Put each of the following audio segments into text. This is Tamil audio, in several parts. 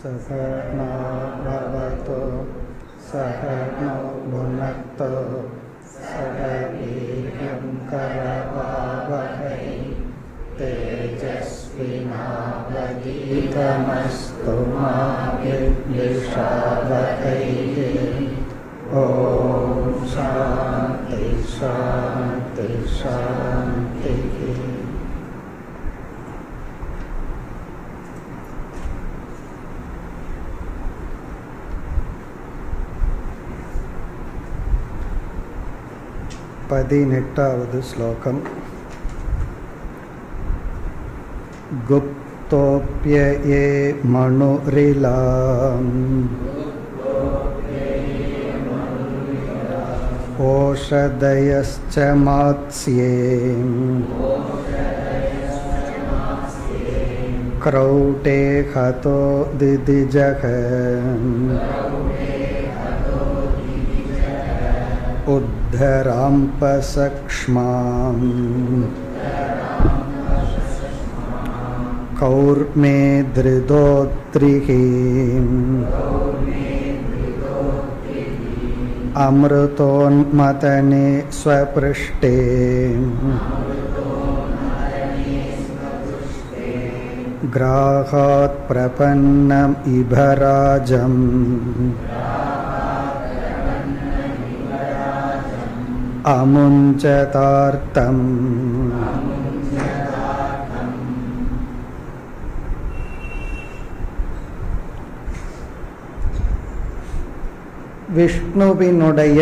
सहना भवतु सह नो भुनक्तु सह वीर्यं करवावहै तेजस्विनावदीतमस्तु मा विद्विषावहैः ॐ शान्ति शान्ति शान्तिः பதினெட்டாவது ஸ்லோகம் गुप्तोऽप्यये मणुरिलाम् ओषधयश्च मात्स्ये क्रौटे हतो दिदिजः उद्धराम्पसक्ष्माम् कौर्मे धृदोत्रिः अमृतोन्मतने स्वपृष्ठे ग्राहात् प्रपन्नम् इभराजम् अमुञ्चतार्तम् விஷ்ணுவினுடைய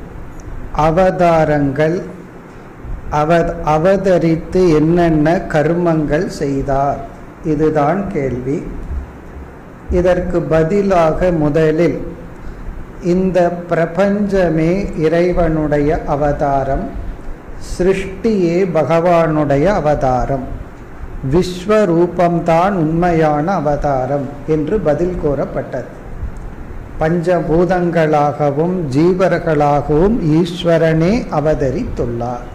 அவதாரங்கள் அவ அவதரித்து என்னென்ன கர்மங்கள் செய்தார் இதுதான் கேள்வி இதற்கு பதிலாக முதலில் இந்த பிரபஞ்சமே இறைவனுடைய அவதாரம் சிருஷ்டியே பகவானுடைய அவதாரம் விஸ்வரூபம்தான் உண்மையான அவதாரம் என்று பதில் கூறப்பட்டது பஞ்சபூதங்களாகவும் ஜீவர்களாகவும் ஈஸ்வரனே அவதரித்துள்ளார்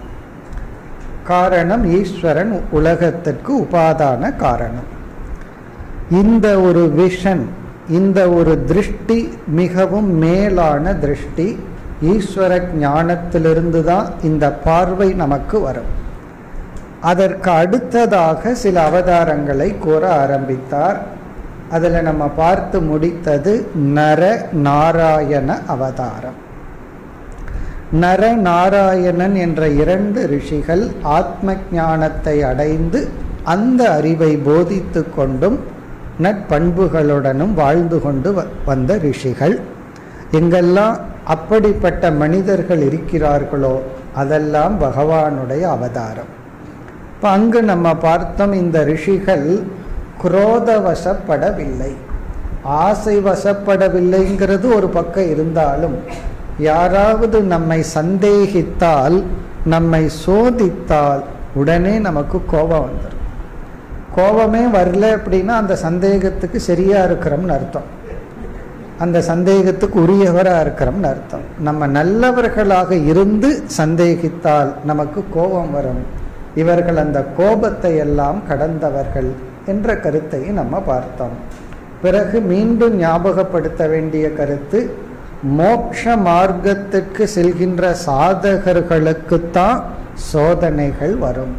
காரணம் ஈஸ்வரன் உலகத்திற்கு உபாதான காரணம் இந்த ஒரு விஷன் இந்த ஒரு திருஷ்டி மிகவும் மேலான திருஷ்டி ஈஸ்வர ஞானத்திலிருந்து தான் இந்த பார்வை நமக்கு வரும் அதற்கு அடுத்ததாக சில அவதாரங்களை கூற ஆரம்பித்தார் அதில் நம்ம பார்த்து முடித்தது நர நாராயண அவதாரம் நர நாராயணன் என்ற இரண்டு ரிஷிகள் ஆத்ம ஞானத்தை அடைந்து அந்த அறிவை போதித்து கொண்டும் நட்பண்புகளுடனும் வாழ்ந்து கொண்டு வந்த ரிஷிகள் எங்கெல்லாம் அப்படிப்பட்ட மனிதர்கள் இருக்கிறார்களோ அதெல்லாம் பகவானுடைய அவதாரம் இப்போ அங்கு நம்ம பார்த்தோம் இந்த ரிஷிகள் குரோத வசப்படவில்லை ஆசை வசப்படவில்லைங்கிறது ஒரு பக்கம் இருந்தாலும் யாராவது நம்மை சந்தேகித்தால் நம்மை சோதித்தால் உடனே நமக்கு கோபம் வந்துடும் கோபமே வரல அப்படின்னா அந்த சந்தேகத்துக்கு சரியா இருக்கிறோம்னு அர்த்தம் அந்த சந்தேகத்துக்கு உரியவராக இருக்கிறோம்னு அர்த்தம் நம்ம நல்லவர்களாக இருந்து சந்தேகித்தால் நமக்கு கோபம் வரும் இவர்கள் அந்த கோபத்தை எல்லாம் கடந்தவர்கள் என்ற கருத்தை நம்ம பார்த்தோம் பிறகு மீண்டும் ஞாபகப்படுத்த வேண்டிய கருத்து மோக்ஷ மார்க்கத்திற்கு செல்கின்ற சாதகர்களுக்குத்தான் சோதனைகள் வரும்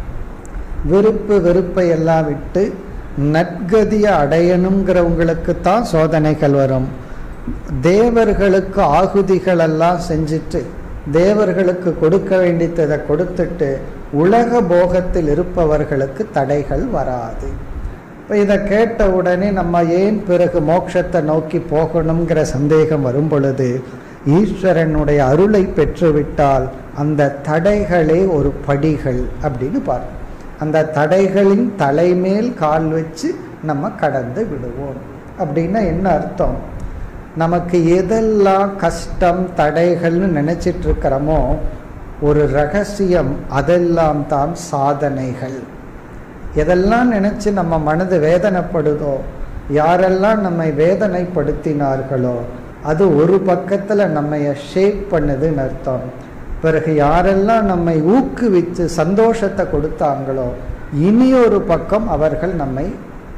விருப்பு வெறுப்பை எல்லாம் விட்டு நற்கதியை அடையணுங்கிறவங்களுக்கு தான் சோதனைகள் வரும் தேவர்களுக்கு ஆகுதிகள் எல்லாம் செஞ்சுட்டு தேவர்களுக்கு கொடுக்க வேண்டியதை கொடுத்துட்டு உலக போகத்தில் இருப்பவர்களுக்கு தடைகள் வராது இப்போ இதை கேட்ட உடனே நம்ம ஏன் பிறகு மோட்சத்தை நோக்கி போகணுங்கிற சந்தேகம் வரும் பொழுது ஈஸ்வரனுடைய அருளை பெற்றுவிட்டால் அந்த தடைகளே ஒரு படிகள் அப்படின்னு பார்ப்போம் அந்த தடைகளின் தலைமேல் கால் வச்சு நம்ம கடந்து விடுவோம் அப்படின்னா என்ன அர்த்தம் நமக்கு எதெல்லாம் கஷ்டம் தடைகள்னு நினைச்சிட்டு இருக்கிறோமோ ஒரு ரகசியம் அதெல்லாம் தான் சாதனைகள் எதெல்லாம் நினைச்சு நம்ம மனது வேதனைப்படுதோ யாரெல்லாம் நம்மை வேதனைப்படுத்தினார்களோ அது ஒரு பக்கத்துல நம்மைய ஷேப் பண்ணுதுன்னு அர்த்தம் பிறகு யாரெல்லாம் நம்மை ஊக்குவித்து சந்தோஷத்தை கொடுத்தாங்களோ இனி ஒரு பக்கம் அவர்கள் நம்மை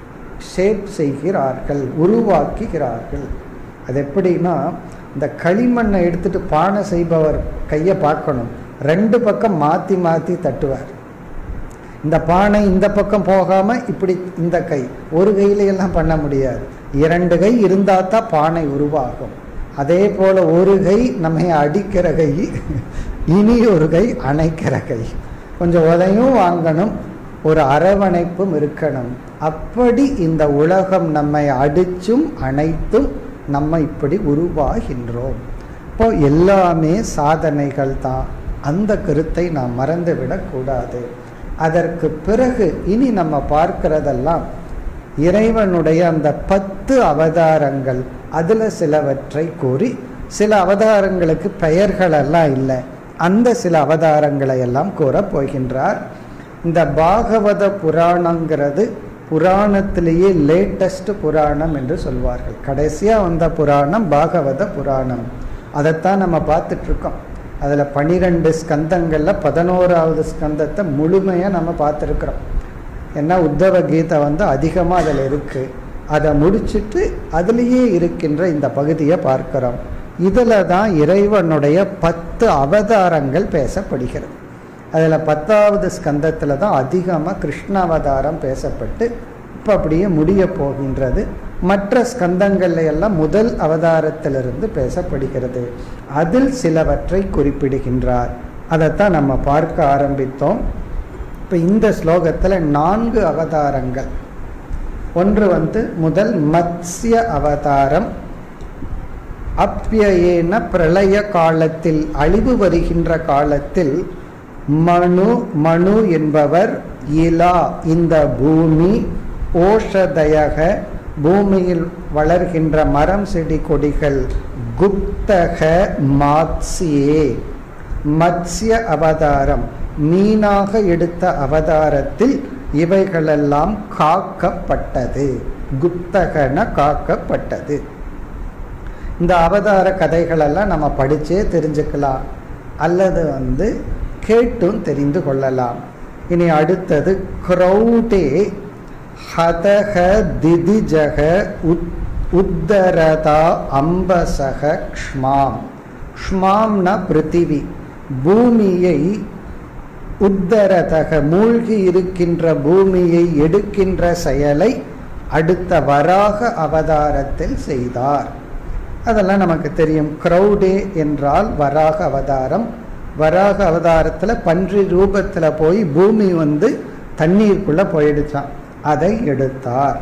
ஷேப் செய்கிறார்கள் உருவாக்குகிறார்கள் அது எப்படின்னா இந்த களிமண்ணை எடுத்துட்டு பானை செய்பவர் கையை பார்க்கணும் ரெண்டு பக்கம் மாற்றி மாற்றி தட்டுவார் இந்த பானை இந்த பக்கம் போகாம இப்படி இந்த கை ஒரு கையில எல்லாம் பண்ண முடியாது இரண்டு கை இருந்தா தான் பானை உருவாகும் அதே போல ஒரு கை நம்மை அடிக்கிற கை இனி ஒரு கை அணைக்கிற கை கொஞ்சம் உதையும் வாங்கணும் ஒரு அரவணைப்பும் இருக்கணும் அப்படி இந்த உலகம் நம்மை அடிச்சும் அனைத்தும் நம்ம இப்படி உருவாகின்றோம் இப்போ எல்லாமே சாதனைகள் தான் அந்த கருத்தை நாம் மறந்துவிடக் கூடாது அதற்கு பிறகு இனி நம்ம பார்க்கிறதெல்லாம் இறைவனுடைய அந்த பத்து அவதாரங்கள் அதுல சிலவற்றை கூறி சில அவதாரங்களுக்கு பெயர்கள் எல்லாம் இல்லை அந்த சில அவதாரங்களை எல்லாம் கூற போகின்றார் இந்த பாகவத புராணங்கிறது புராணத்திலேயே லேட்டஸ்ட் புராணம் என்று சொல்வார்கள் கடைசியா வந்த புராணம் பாகவத புராணம் அதைத்தான் நம்ம பார்த்துட்டு இருக்கோம் அதில் பனிரெண்டு ஸ்கந்தங்கள்ல பதினோராவது ஸ்கந்தத்தை முழுமையாக நம்ம பார்த்துருக்குறோம் ஏன்னா உத்தவ கீதை வந்து அதிகமாக அதில் இருக்கு அதை முடிச்சுட்டு அதுலேயே இருக்கின்ற இந்த பகுதியை பார்க்கிறோம் இதில் தான் இறைவனுடைய பத்து அவதாரங்கள் பேசப்படுகிறது அதில் பத்தாவது ஸ்கந்தத்தில் தான் அதிகமாக கிருஷ்ண அவதாரம் பேசப்பட்டு இப்போ அப்படியே முடிய போகின்றது மற்ற ஸ்கந்தங்கள்ல எல்லாம் முதல் அவதாரத்திலிருந்து பேசப்படுகிறது அதில் சிலவற்றை குறிப்பிடுகின்றார் அதைத்தான் நம்ம பார்க்க ஆரம்பித்தோம் இப்போ இந்த ஸ்லோகத்தில் நான்கு அவதாரங்கள் ஒன்று வந்து முதல் மத்ஸ்ய அவதாரம் அப்பியேன பிரளய காலத்தில் அழிவு வருகின்ற காலத்தில் மனு மனு என்பவர் இலா இந்த பூமி ஓஷதயக பூமியில் வளர்கின்ற மரம் செடி கொடிகள் குப்தக மாத்சியே மத்ஸ்ய அவதாரம் மீனாக எடுத்த அவதாரத்தில் இவைகளெல்லாம் காக்கப்பட்டது குப்தகன காக்கப்பட்டது இந்த அவதார கதைகளெல்லாம் நம்ம படிச்சே தெரிஞ்சுக்கலாம் அல்லது வந்து கேட்டும் தெரிந்து கொள்ளலாம் இனி அடுத்தது கிரௌடே ஹதக திதிஜக உத் உத்தரதா அம்பசக க்ஷ்மாம் க்ஷ்மாம்னா பிருத்திவி பூமியை உத்தரதக மூழ்கி இருக்கின்ற பூமியை எடுக்கின்ற செயலை அடுத்த வராக அவதாரத்தில் செய்தார் அதெல்லாம் நமக்கு தெரியும் கிரௌடே என்றால் வராக அவதாரம் வராக அவதாரத்தில் பன்றி ரூபத்தில் போய் பூமி வந்து தண்ணீருக்குள்ள போயிடுச்சான் அதை எடுத்தார்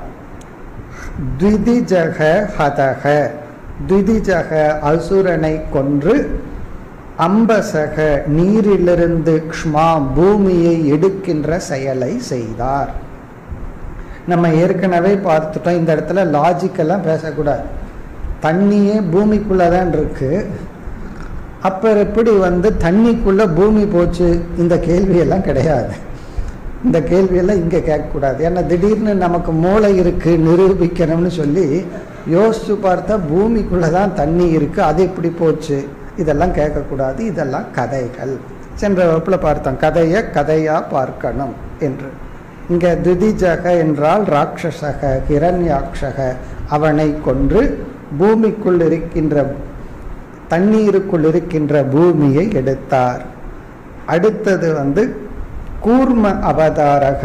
த்விதிஜக ஹதக த்விதிஜக அசுரனை கொன்று அம்பசக நீரிலிருந்து க்ஷ்மா பூமியை எடுக்கின்ற செயலை செய்தார் நம்ம ஏற்கனவே பார்த்துட்டோம் இந்த இடத்துல லாஜிக்கெல்லாம் பேசக்கூடாது தண்ணியே பூமிக்குள்ளதான் இருக்கு அப்ப எப்படி வந்து தண்ணிக்குள்ள பூமி போச்சு இந்த கேள்வியெல்லாம் கிடையாது இந்த கேள்வியெல்லாம் இங்கே கேட்கக்கூடாது ஏன்னா திடீர்னு நமக்கு மூளை இருக்கு நிரூபிக்கணும்னு சொல்லி யோசிச்சு பார்த்தா பூமிக்குள்ள தான் தண்ணி இருக்கு அது எப்படி போச்சு இதெல்லாம் கேட்கக்கூடாது இதெல்லாம் கதைகள் சென்ற வகுப்பில் பார்த்தோம் கதையை கதையா பார்க்கணும் என்று இங்க திதிஜக என்றால் ராட்சசக ஹிரண்யாட்சக அவனை கொன்று பூமிக்குள் இருக்கின்ற தண்ணீருக்குள் இருக்கின்ற பூமியை எடுத்தார் அடுத்தது வந்து கூர்ம அவதாரக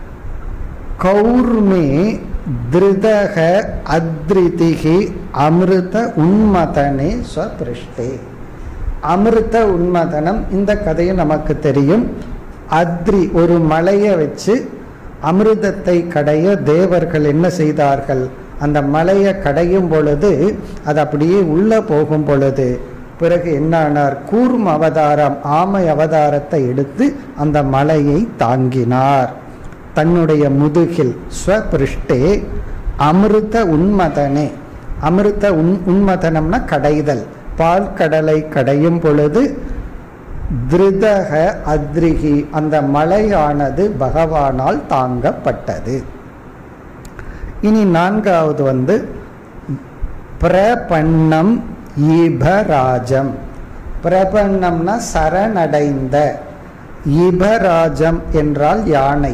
கௌர்மே திருதக அத்ரிதிகி அமிர்த உன்மதனே ஸ்வபிருஷ்டே அமிர்த உன்மதனம் இந்த கதையும் நமக்கு தெரியும் அத்ரி ஒரு மலையை வச்சு அமிர்தத்தை கடைய தேவர்கள் என்ன செய்தார்கள் அந்த மலையை கடையும் பொழுது அது அப்படியே உள்ள போகும் பொழுது பிறகு என்னானார் கூர்ம அவதாரம் ஆமை அவதாரத்தை எடுத்து அந்த மலையை தாங்கினார் தன்னுடைய முதுகில் ஸ்வபிருஷ்டே அமிர்த உன்மதனே அமிர்த உன் உன்மதனம்னா கடைதல் பால் கடலை கடையும் பொழுது திருதக அத்ரிகி அந்த மலையானது பகவானால் தாங்கப்பட்டது இனி நான்காவது வந்து பிரபன்னம் ஈபராஜம் பிரபன்னம்னா சரணடைந்த ஈபராஜம் என்றால் யானை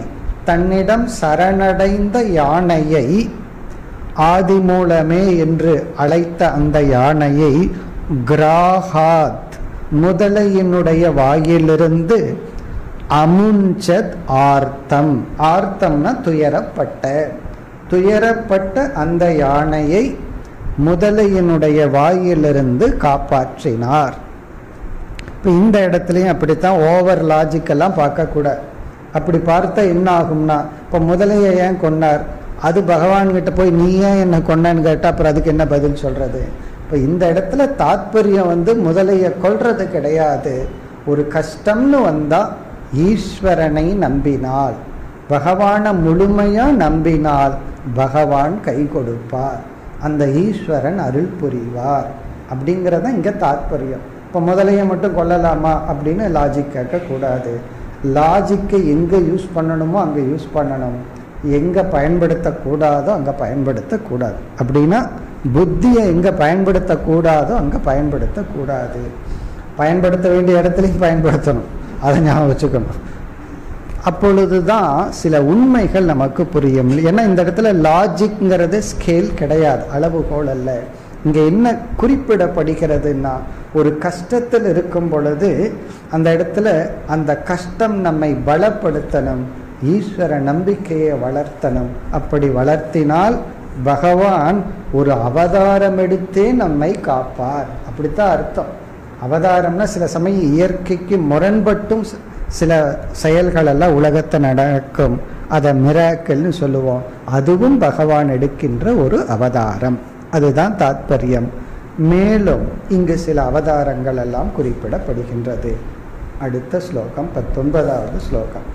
தன்னிடம் சரணடைந்த யானையை ஆதிமூலமே என்று அழைத்த அந்த யானையை கிராஹாத் முதலையினுடைய வாயிலிருந்து அமுஞ்சத் ஆர்த்தம் ஆர்த்தம்னா துயரப்பட்ட துயரப்பட்ட அந்த யானையை முதலையினுடைய வாயிலிருந்து காப்பாற்றினார் இப்போ இந்த இடத்துலையும் அப்படித்தான் ஓவர் லாஜிக்கெல்லாம் பார்க்கக்கூடாது அப்படி பார்த்தா என்ன ஆகும்னா இப்போ முதலையை ஏன் கொண்டார் அது பகவான்கிட்ட போய் நீ ஏன் என்ன கொண்டான்னு கேட்டால் அப்புறம் அதுக்கு என்ன பதில் சொல்றது இப்போ இந்த இடத்துல தாத்பரியம் வந்து முதலையை கொள்றது கிடையாது ஒரு கஷ்டம்னு வந்தா ஈஸ்வரனை நம்பினால் பகவானை முழுமையா நம்பினால் பகவான் கை கொடுப்பார் அந்த ஈஸ்வரன் அருள் புரிவார் அப்படிங்கிறத இங்க தாத்பரியம் இப்போ முதலையை மட்டும் கொல்லலாமா அப்படின்னு லாஜிக் கேட்கக்கூடாது லாஜிக்கை எங்கே யூஸ் பண்ணணுமோ அங்கே யூஸ் பண்ணணும் எங்கே பயன்படுத்தக்கூடாதோ அங்கே பயன்படுத்தக்கூடாது அப்படின்னா புத்தியை எங்கே பயன்படுத்தக்கூடாதோ அங்கே பயன்படுத்தக்கூடாது பயன்படுத்த வேண்டிய இடத்துலையும் பயன்படுத்தணும் அதை ஞாபகம் வச்சுக்கணும் அப்பொழுதுதான் சில உண்மைகள் நமக்கு புரியும் ஏன்னா இந்த இடத்துல லாஜிக்ங்கிறது ஸ்கேல் கிடையாது அளவுகோல் அல்ல இங்க என்ன குறிப்பிடப்படுகிறதுனா ஒரு கஷ்டத்தில் இருக்கும் பொழுது அந்த இடத்துல அந்த கஷ்டம் நம்மை பலப்படுத்தணும் ஈஸ்வர நம்பிக்கையை வளர்த்தணும் அப்படி வளர்த்தினால் பகவான் ஒரு அவதாரம் எடுத்தே நம்மை காப்பார் அப்படித்தான் அர்த்தம் அவதாரம்னா சில சமயம் இயற்கைக்கு முரண்பட்டும் சில செயல்கள் எல்லாம் உலகத்தை நடக்கும் அதை மிராக்கல்னு சொல்லுவோம் அதுவும் பகவான் எடுக்கின்ற ஒரு அவதாரம் அதுதான் தாத்பரியம் மேலும் இங்கு சில அவதாரங்கள் எல்லாம் குறிப்பிடப்படுகின்றது அடுத்த ஸ்லோகம் பத்தொன்பதாவது ஸ்லோகம்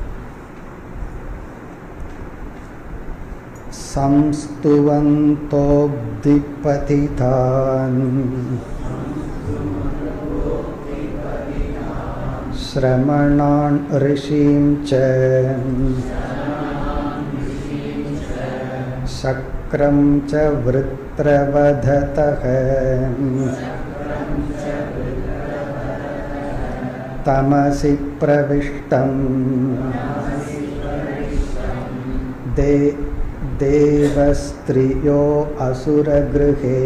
संस्तुवन्तोऽब्धिपतितान् श्रमणान् ऋषीं च शक्रं च वृत्रवधतः तमसि प्रविष्टम् दे देवस्त्रियो असुरगृहे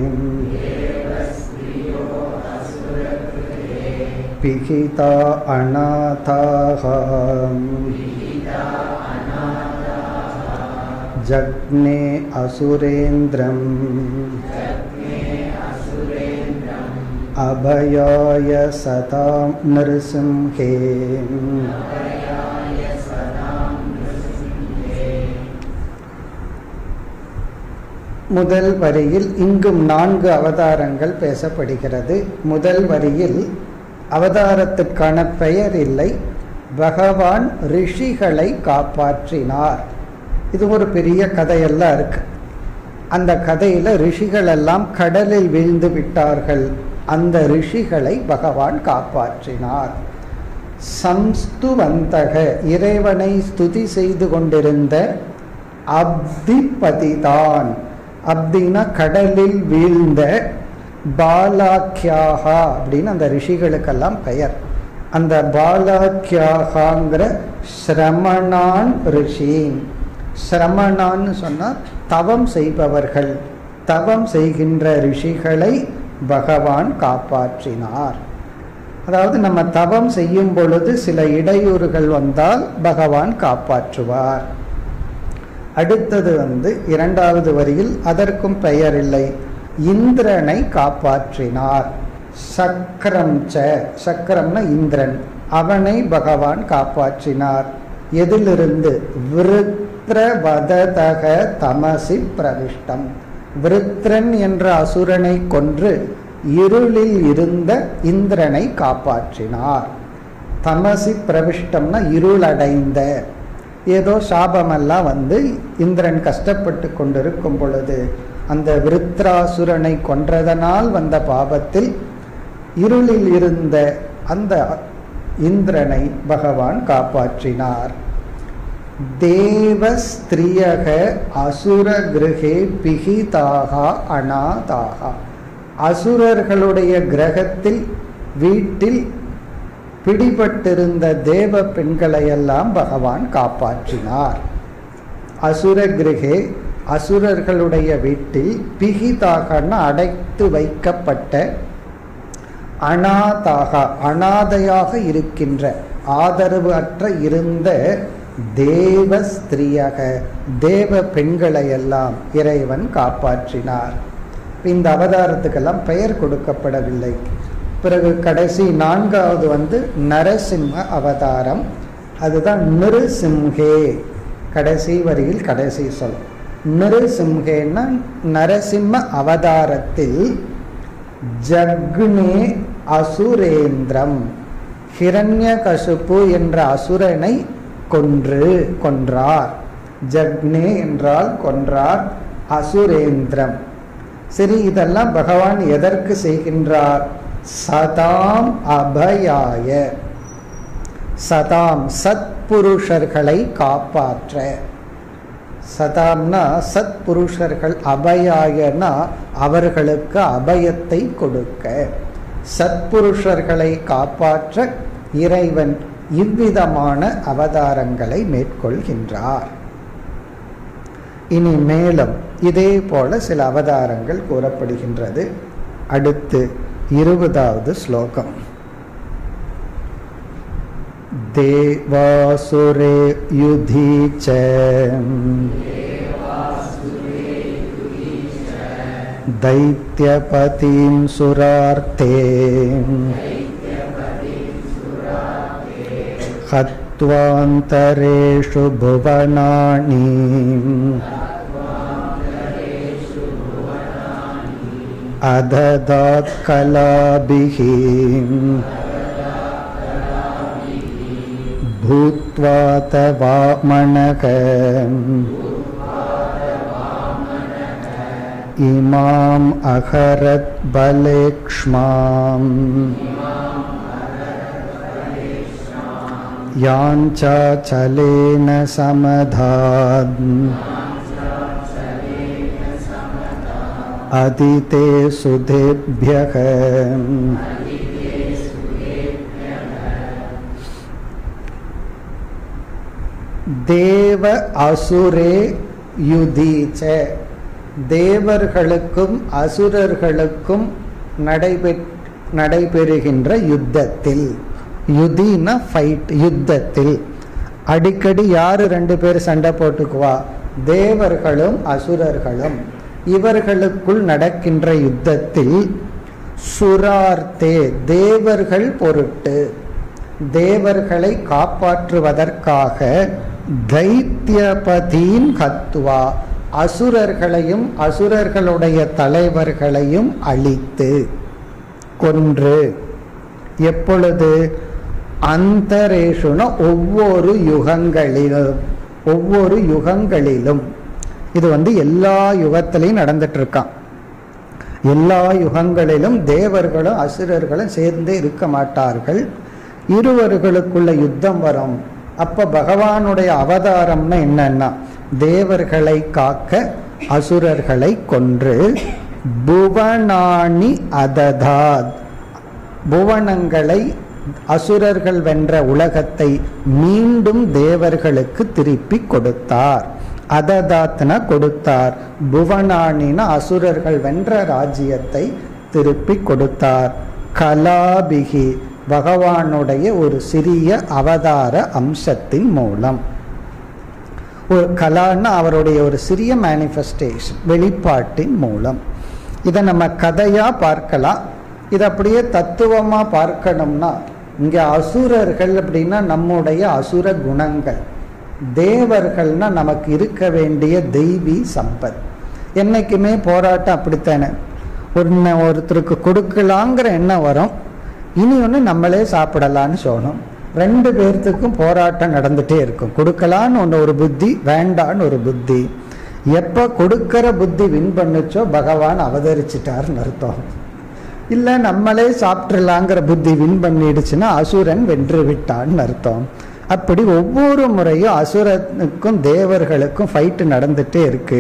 पिहिता अनाथाः जग्ने असुरेन्द्रम् अभयाय सतां नृसिंहे முதல் வரியில் இங்கும் நான்கு அவதாரங்கள் பேசப்படுகிறது முதல் வரியில் அவதாரத்துக்கான பெயர் இல்லை பகவான் ரிஷிகளை காப்பாற்றினார் இது ஒரு பெரிய கதையெல்லாம் இருக்கு அந்த கதையில ரிஷிகள் எல்லாம் கடலில் வீழ்ந்து விட்டார்கள் அந்த ரிஷிகளை பகவான் காப்பாற்றினார் சம்ஸ்துவந்தக இறைவனை ஸ்துதி செய்து கொண்டிருந்த அப்திபதிதான் அப்படின்னா கடலில் வீழ்ந்த பாலாக்கியாகா அப்படின்னு அந்த ரிஷிகளுக்கெல்லாம் பெயர் அந்த பாலாக்கியாகாங்கிற சிரமணான் ரிஷின் சிரமணான்னு சொன்னால் தவம் செய்பவர்கள் தவம் செய்கின்ற ரிஷிகளை பகவான் காப்பாற்றினார் அதாவது நம்ம தவம் செய்யும் பொழுது சில இடையூறுகள் வந்தால் பகவான் காப்பாற்றுவார் அடுத்தது வந்து இரண்டாவது வரியில் அதற்கும் பெயர் இல்லை இந்திரனை காப்பாற்றினார் சக்கரம் ச சக்கரம்னா இந்திரன் அவனை பகவான் காப்பாற்றினார் எதிலிருந்து விருத்ரவததக தமசி பிரவிஷ்டம் விருத்ரன் என்ற அசுரனை கொன்று இருளில் இருந்த இந்திரனை காப்பாற்றினார் தமசி பிரவிஷ்டம்னா இருளடைந்த ஏதோ சாபமெல்லாம் வந்து இந்திரன் கஷ்டப்பட்டு கொண்டிருக்கும் பொழுது அந்த விருத்ராசுரனை கொன்றதனால் வந்த பாபத்தில் இருளில் இருந்த அந்த இந்திரனை பகவான் காப்பாற்றினார் தேவஸ்திரியக அசுர கிரகே பிகிதாகா அநாதாகா அசுரர்களுடைய கிரகத்தில் வீட்டில் பிடிபட்டிருந்த தேவ பெண்களையெல்லாம் பகவான் காப்பாற்றினார் அசுர கிரகே அசுரர்களுடைய வீட்டில் பிகிதாகன அடைத்து வைக்கப்பட்ட அனாதாக அனாதையாக இருக்கின்ற ஆதரவு அற்ற இருந்த தேவ ஸ்திரீயக தேவ பெண்களை எல்லாம் இறைவன் காப்பாற்றினார் இந்த அவதாரத்துக்கெல்லாம் பெயர் கொடுக்கப்படவில்லை பிறகு கடைசி நான்காவது வந்து நரசிம்ம அவதாரம் அதுதான் நிருசிம்ஹே கடைசி வரியில் கடைசி சொல் நிருசிம்ஹேன்னா நரசிம்ம அவதாரத்தில் ஜக்னே அசுரேந்திரம் ஹிரண்யகசுப்பு என்ற அசுரனை கொன்று கொன்றார் ஜக்னே என்றால் கொன்றார் அசுரேந்திரம் சரி இதெல்லாம் பகவான் எதற்கு செய்கின்றார் சதாம் அபயாய சதாம் சத்புருஷர்களை காப்பாற்ற சதாம்னா சத்புருஷர்கள் அபயாயனா அவர்களுக்கு அபயத்தை கொடுக்க சத்புருஷர்களை காப்பாற்ற இறைவன் இவ்விதமான அவதாரங்களை மேற்கொள்கின்றார் இனி மேலும் இதே போல சில அவதாரங்கள் கூறப்படுகின்றது அடுத்து இருபதாவது ஸ்லோகம் देवासुरे युधि च दैत्यपतिं सुरार्ते हत्वान्तरेषु भुवनानि अददात् कलाभिः भूत्वा तवामणक इमाम् अहरत् बलेक्ष्माम् याञ्चाचलेन समधात् अदिते सुधेभ्यः தேவ அசுரே யுதீச்ச தேவர்களுக்கும் அசுரர்களுக்கும் நடைபெ நடைபெறுகின்ற யுத்தத்தில் யுதினா ஃபைட் யுத்தத்தில் அடிக்கடி யாரு ரெண்டு பேர் சண்டை போட்டுக்குவா தேவர்களும் அசுரர்களும் இவர்களுக்குள் நடக்கின்ற யுத்தத்தில் சுரார்த்தே தேவர்கள் பொருட்டு தேவர்களை காப்பாற்றுவதற்காக தைத்தியபதீன் ஹத்துவா அசுரர்களையும் அசுரர்களுடைய தலைவர்களையும் அழித்து கொன்று எப்பொழுது அந்தரேஷுன ஒவ்வொரு யுகங்களிலும் ஒவ்வொரு யுகங்களிலும் இது வந்து எல்லா யுகத்திலையும் நடந்துட்டு இருக்கான் எல்லா யுகங்களிலும் தேவர்களும் அசுரர்களும் சேர்ந்தே இருக்க மாட்டார்கள் இருவர்களுக்குள்ள யுத்தம் வரும் அப்ப பகவானுடைய அவதாரம்னா என்னன்னா தேவர்களை காக்க அசுரர்களை கொன்று புவனாணி அததாத் புவனங்களை அசுரர்கள் வென்ற உலகத்தை மீண்டும் தேவர்களுக்கு திருப்பி கொடுத்தார் அததாத்னா கொடுத்தார் புவனானின அசுரர்கள் வென்ற ராஜ்யத்தை திருப்பி கொடுத்தார் கலாபிகி பகவானுடைய ஒரு சிறிய அவதார அம்சத்தின் மூலம் ஒரு கலான்னா அவருடைய ஒரு சிறிய மேனிஃபெஸ்டேஷன் வெளிப்பாட்டின் மூலம் இதை நம்ம கதையா பார்க்கலாம் இது அப்படியே தத்துவமா பார்க்கணும்னா இங்க அசுரர்கள் அப்படின்னா நம்முடைய அசுர குணங்கள் தேவர்கள்னா நமக்கு இருக்க வேண்டிய தெய்வீ சம்பத் என்னைக்குமே போராட்டம் அப்படித்தானே ஒரு ஒருத்தருக்கு கொடுக்கலாங்கிற எண்ணம் வரும் இனி ஒன்று நம்மளே சாப்பிடலான்னு சொல்லணும் ரெண்டு பேர்த்துக்கும் போராட்டம் நடந்துட்டே இருக்கும் கொடுக்கலான்னு ஒன்று ஒரு புத்தி வேண்டான்னு ஒரு புத்தி எப்போ கொடுக்கிற புத்தி வின் பண்ணுச்சோ பகவான் அவதரிச்சிட்டாருன்னு அர்த்தம் இல்லை நம்மளே சாப்பிட்றலாங்கிற புத்தி வின் பண்ணிடுச்சுன்னா அசுரன் வென்று விட்டான்னு அர்த்தம் அப்படி ஒவ்வொரு முறையும் அசுரனுக்கும் தேவர்களுக்கும் ஃபைட்டு நடந்துட்டே இருக்கு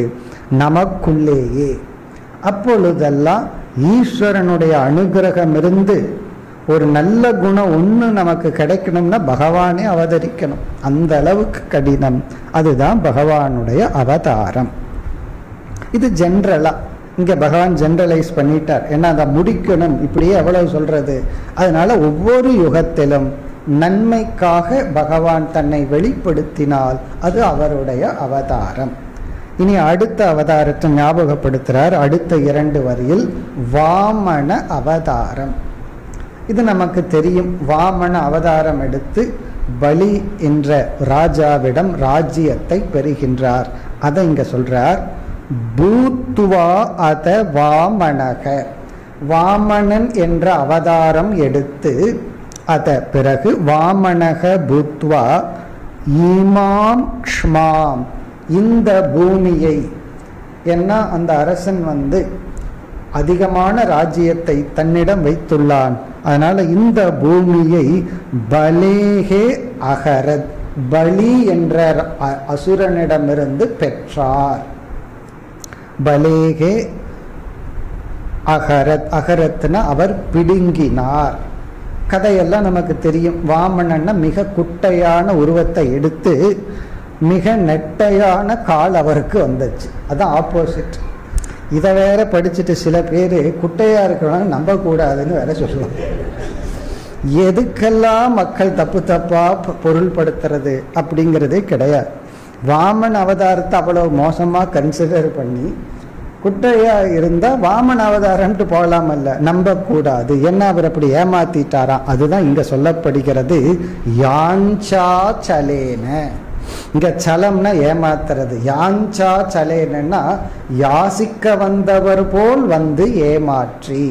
நமக்குள்ளேயே அப்பொழுதெல்லாம் ஈஸ்வரனுடைய அனுகிரகம் இருந்து ஒரு நல்ல குணம் ஒன்று நமக்கு கிடைக்கணும்னா பகவானே அவதரிக்கணும் அந்த அளவுக்கு கடினம் அதுதான் பகவானுடைய அவதாரம் இது ஜென்ரலா இங்க பகவான் ஜென்ரலைஸ் பண்ணிட்டார் ஏன்னா அதை முடிக்கணும் இப்படியே எவ்வளவு சொல்றது அதனால ஒவ்வொரு யுகத்திலும் நன்மைக்காக பகவான் தன்னை வெளிப்படுத்தினால் அது அவருடைய அவதாரம் இனி அடுத்த அவதாரத்தை ஞாபகப்படுத்துறார் அடுத்த இரண்டு வரியில் வாமன அவதாரம் இது நமக்கு தெரியும் வாமன அவதாரம் எடுத்து பலி என்ற ராஜாவிடம் ராஜ்யத்தை பெறுகின்றார் அதை இங்க சொல்றார் பூத்துவா அத வாமனக வாமனன் என்ற அவதாரம் எடுத்து அத பிறகு வாமனக பூத்வா இமாம் க்ஷ்மாம் இந்த பூமியை ஏன்னா அந்த அரசன் வந்து அதிகமான ராஜ்யத்தை தன்னிடம் வைத்துள்ளான் அதனால இந்த பூமியை பலேகே அகரத் பலி என்ற அ- அசுரனிடமிருந்து பெற்றார் பலேகே அகரத் அகரத்னா அவர் பிடுங்கினார் கதையெல்லாம் நமக்கு தெரியும் வாமனன்னா மிக குட்டையான உருவத்தை எடுத்து மிக நெட்டையான கால் அவருக்கு வந்துச்சு அதான் ஆப்போசிட் இதை வேற படிச்சுட்டு சில பேர் குட்டையா இருக்கிறவங்க நம்பக்கூடாதுன்னு வேற சொல்லுவாங்க எதுக்கெல்லாம் மக்கள் தப்பு தப்பா பொ- பொருள்படுத்துறது அப்படிங்கிறதே கிடையாது வாமன் அவதாரத்தை அவ்வளவு மோசமா கன்சிடர் பண்ணி குட்டையா இருந்தா வாமன் அவதாரம்ட்டு போகலாமல்ல நம்ப கூடாது என்ன அவர் அப்படி ஏமாத்திட்டாராம் அதுதான் இங்க சொல்லப்படுகிறது யாஞ்சா சலேன இங்க சலம்னா ஏமாத்துறது யாஞ்சா சலேனன்னா யாசிக்க வந்தவர் போல் வந்து ஏமாற்றி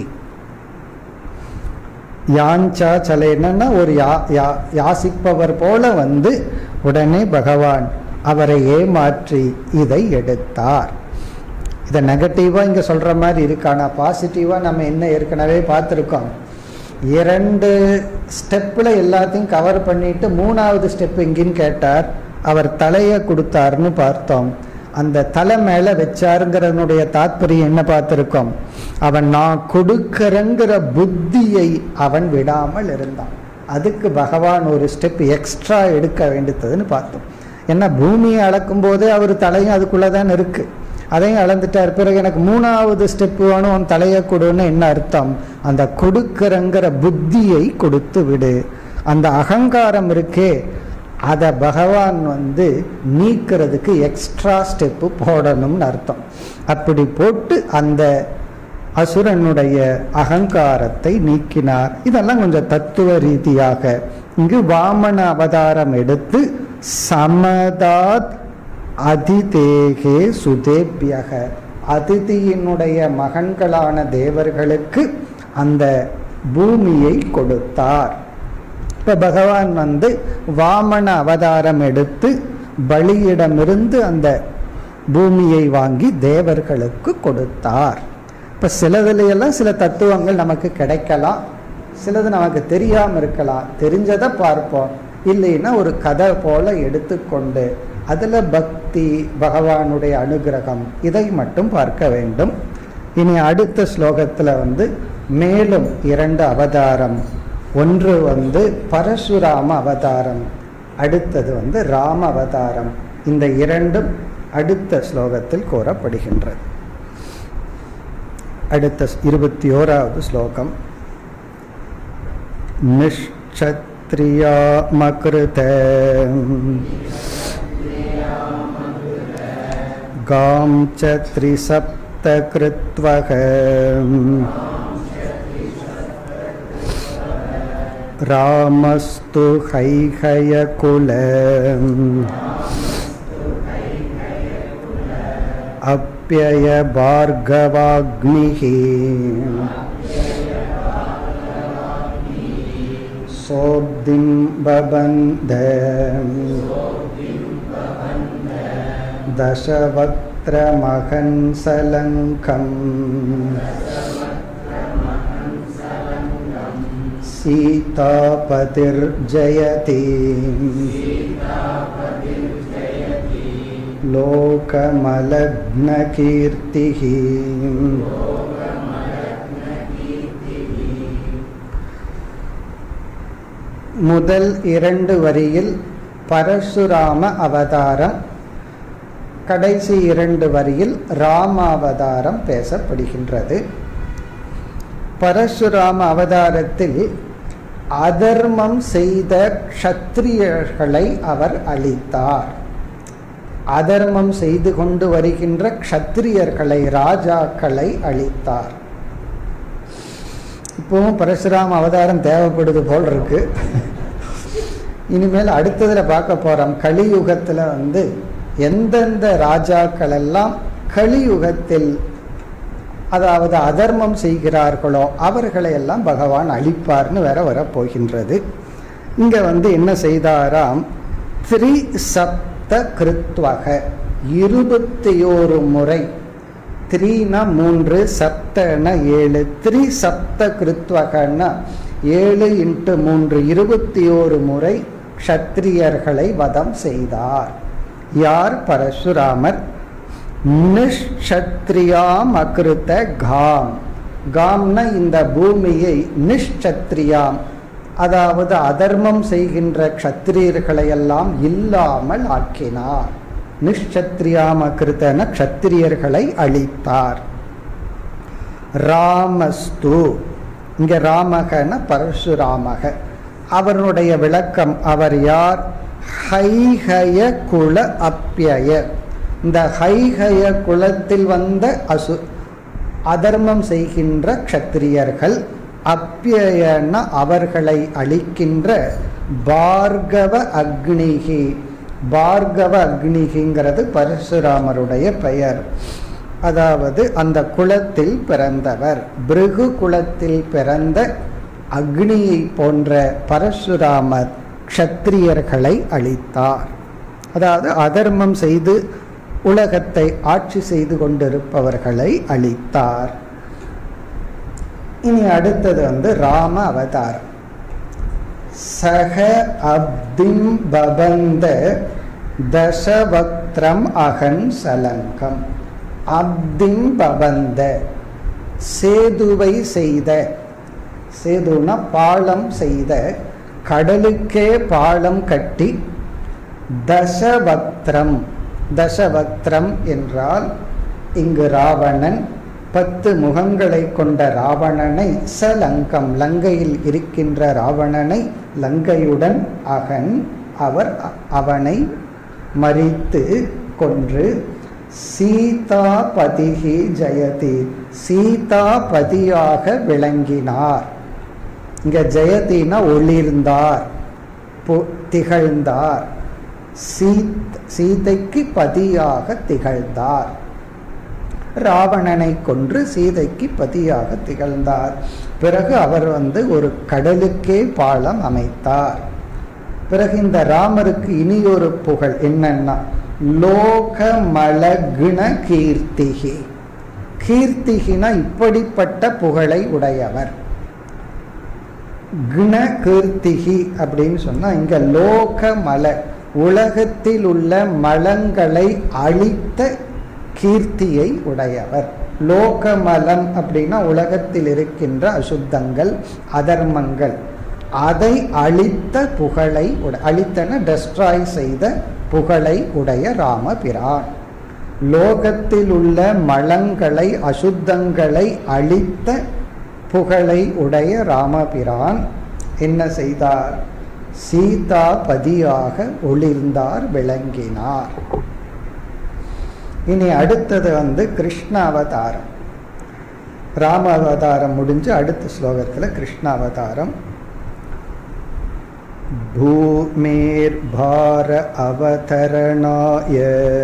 யாஞ்சா சலேனன்னா ஒரு யா யா- யாசிப்பவர் போல வந்து உடனே பகவான் அவரை ஏமாற்றி இதை எடுத்தார் இதை நெகட்டிவா இங்க சொல்ற மாதிரி இருக்கு ஆனா பாசிட்டிவா நம்ம என்ன ஏற்கனவே பார்த்துருக்கோம் இரண்டு ஸ்டெப்ல எல்லாத்தையும் கவர் பண்ணிட்டு மூணாவது ஸ்டெப் எங்கேன்னு கேட்டார் அவர் தலையை கொடுத்தாருன்னு பார்த்தோம் அந்த தலை மேல வச்சாருங்கிறனுடைய தாத்பரியம் என்ன பார்த்திருக்கோம் அவன் நான் கொடுக்கறங்கிற புத்தியை அவன் விடாமல் இருந்தான் அதுக்கு பகவான் ஒரு ஸ்டெப் எக்ஸ்ட்ரா எடுக்க வேண்டியதுன்னு பார்த்தோம் ஏன்னா பூமியை அளக்கும் போதே அவர் தலையும் அதுக்குள்ளதான் இருக்கு அதையும் அளந்துட்டார் பிறகு எனக்கு மூணாவது ஸ்டெப் வேணும் உன் தலையை கொடுன்னு என்ன அர்த்தம் அந்த கொடுக்கறங்கிற புத்தியை கொடுத்து விடு அந்த அகங்காரம் இருக்கே அதை பகவான் வந்து நீக்கிறதுக்கு எக்ஸ்ட்ரா ஸ்டெப்பு போடணும்னு அர்த்தம் அப்படி போட்டு அந்த அசுரனுடைய அகங்காரத்தை நீக்கினார் இதெல்லாம் கொஞ்சம் தத்துவ ரீதியாக இங்கு வாமன அவதாரம் எடுத்து சமதாத் அதிதேகே சுதேபியக அதிதியினுடைய மகன்களான தேவர்களுக்கு அந்த பூமியை கொடுத்தார் இப்ப பகவான் வந்து வாமன அவதாரம் எடுத்து பலியிடமிருந்து அந்த பூமியை வாங்கி தேவர்களுக்கு கொடுத்தார் இப்ப சிலதுல எல்லாம் சில தத்துவங்கள் நமக்கு கிடைக்கலாம் சிலது நமக்கு தெரியாம இருக்கலாம் தெரிஞ்சதை பார்ப்போம் இல்லைன்னா ஒரு கதை போல எடுத்துக்கொண்டு அதுல பக்தி பகவானுடைய அனுகிரகம் இதை மட்டும் பார்க்க வேண்டும் இனி அடுத்த ஸ்லோகத்துல வந்து மேலும் இரண்டு அவதாரம் ஒன்று வந்து பரசுராம அவதாரம் அடுத்தது வந்து ராம அவதாரம் இந்த இரண்டும் அடுத்த ஸ்லோகத்தில் கூறப்படுகின்றது அடுத்த இருபத்தி ஓராவது ஸ்லோகம் நிஷ்சத்ரியா மகிருத காம் ச த்ரிசப்த கிருத்வக रामस्तु हैहयकुल अप्यय भार्गवाग्निः सोऽब्धिं बबन्ध दशवक्त्रमहंसलङ्कम् सीतापतिर्जयति लोकमलग्नकीर्तिः முதல் இரண்டு வரியில் பரசுராம அவதாரம் கடைசி இரண்டு வரியில் ராமாவதாரம் பேசப்படுகின்றது பரசுராம அவதாரத்தில் அதர்மம் செய்த க்ஷத்திரியர்களை அவர் அழித்தார் அதர்மம் செய்து கொண்டு வருகின்ற க்ஷத்திரியர்களை ராஜாக்களை அழித்தார் இப்பவும் பரசுராம அவதாரம் தேவைப்படுது போல் இருக்கு இனிமேல் அடுத்ததுல பார்க்க போறோம் கலியுகத்துல வந்து எந்தெந்த ராஜாக்கள் எல்லாம் கலியுகத்தில் அதாவது அதர்மம் செய்கிறார்களோ அவர்களை எல்லாம் பகவான் அழிப்பார்னு வேற வரப்போகின்றது இங்க வந்து என்ன செய்தாராம் த்ரி சப்த கிருத்வக இருபத்தி ஓரு முறை த்ரீனா மூன்று சப்தன ஏழு த்ரி சப்த கிருத்வகன்னா ஏழு இன்ட்டு மூன்று இருபத்தி ஓரு முறை க்ஷத்திரியர்களை வதம் செய்தார் யார் பரசுராமர் நிஷ்ஷத்ரியாம் அகிருத்த காம் காம்னா இந்த பூமியை நிஷ்சத்ரியாம் அதாவது அதர்மம் செய்கின்ற க்ஷத்திரியர்களை எல்லாம் இல்லாமல் ஆக்கினார் நிஷ்சத்ரியாம கிருத்தன க்ஷத்திரியர்களை அழித்தார் ராமஸ்து இங்க ராமகன பரசுராமக அவருடைய விளக்கம் அவர் யார் ஹைஹய குல அப்பியய இந்த ஹைஹய குலத்தில் வந்த அசு அதர்மம் செய்கின்ற க்ஷத்திரியர்கள் அப்பியன அவர்களை அழிக்கின்ற பார்கவ அக்னிகி பார்கவ அக்னிகிங்கிறது பரசுராமருடைய பெயர் அதாவது அந்த குலத்தில் பிறந்தவர் பிருகு குலத்தில் பிறந்த அக்னியை போன்ற பரசுராமர் க்ஷத்திரியர்களை அழித்தார் அதாவது அதர்மம் செய்து உலகத்தை ஆட்சி செய்து கொண்டிருப்பவர்களை அழித்தார் இனி அடுத்தது வந்து ராம அவதாரம் சக அப்திம் பபந்த தசவக்திரம் அகன் சலங்கம் அப்திம் பபந்த சேதுவை செய்த சேதுனா பாலம் செய்த கடலுக்கே பாலம் கட்டி தசவக்திரம் தசவக்திரம் என்றால் இங்கு ராவணன் பத்து முகங்களை கொண்ட ராவணனை சலங்கம் லங்கையில் இருக்கின்ற ராவணனை லங்கையுடன் அகன் அவர் அவனை மறித்து கொன்று சீதா பதிகி ஜெயதி சீதா பதியாக விளங்கினார் இங்க ஜெயதினா ஒளிர்ந்தார் திகழ்ந்தார் சீத் சீதைக்கு பதியாக திகழ்ந்தார் ராவணனை கொன்று சீதைக்கு பதியாக திகழ்ந்தார் பிறகு அவர் வந்து ஒரு கடலுக்கே பாலம் அமைத்தார் பிறகு இந்த ராமருக்கு இனியொரு புகழ் என்னன்னா லோகமலகுண கீர்த்திகி கீர்த்திகினா இப்படிப்பட்ட புகழை உடையவர் குண கீர்த்திகி அப்படின்னு சொன்னா இங்க லோகமல உலகத்தில் உள்ள மலங்களை அழித்த கீர்த்தியை உடையவர் லோகமலம் அப்படின்னா உலகத்தில் இருக்கின்ற அசுத்தங்கள் அதர்மங்கள் அதை அழித்த புகழை அழித்தன டெஸ்ட்ராய் செய்த புகழை உடைய ராமபிரான் லோகத்தில் உள்ள மலங்களை அசுத்தங்களை அழித்த புகழை உடைய ராமபிரான் என்ன செய்தார் சீதா பதியாக ஒளிர்ந்தார் விளங்கினார் இனி அடுத்தது வந்து கிருஷ்ண அவதாரம் ராம அவதாரம் முடிஞ்சு அடுத்த ஸ்லோகத்துல கிருஷ்ண அவதாரம் भूमेर्भार अवतरणाय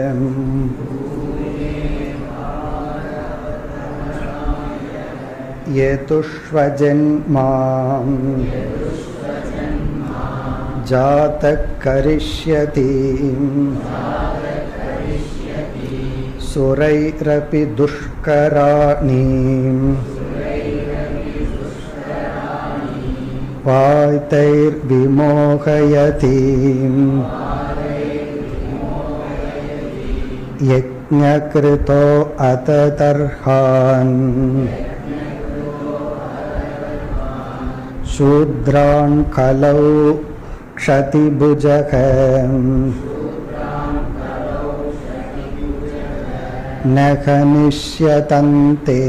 यतुष्वजन्माम् जातः करिष्यति सुरैरपि दुष्कराणि वातैर्विमोहयति यज्ञकृतो अततर्हान् शूद्रान् कलौ क्षतिभुजः न खनिष्यतन्ते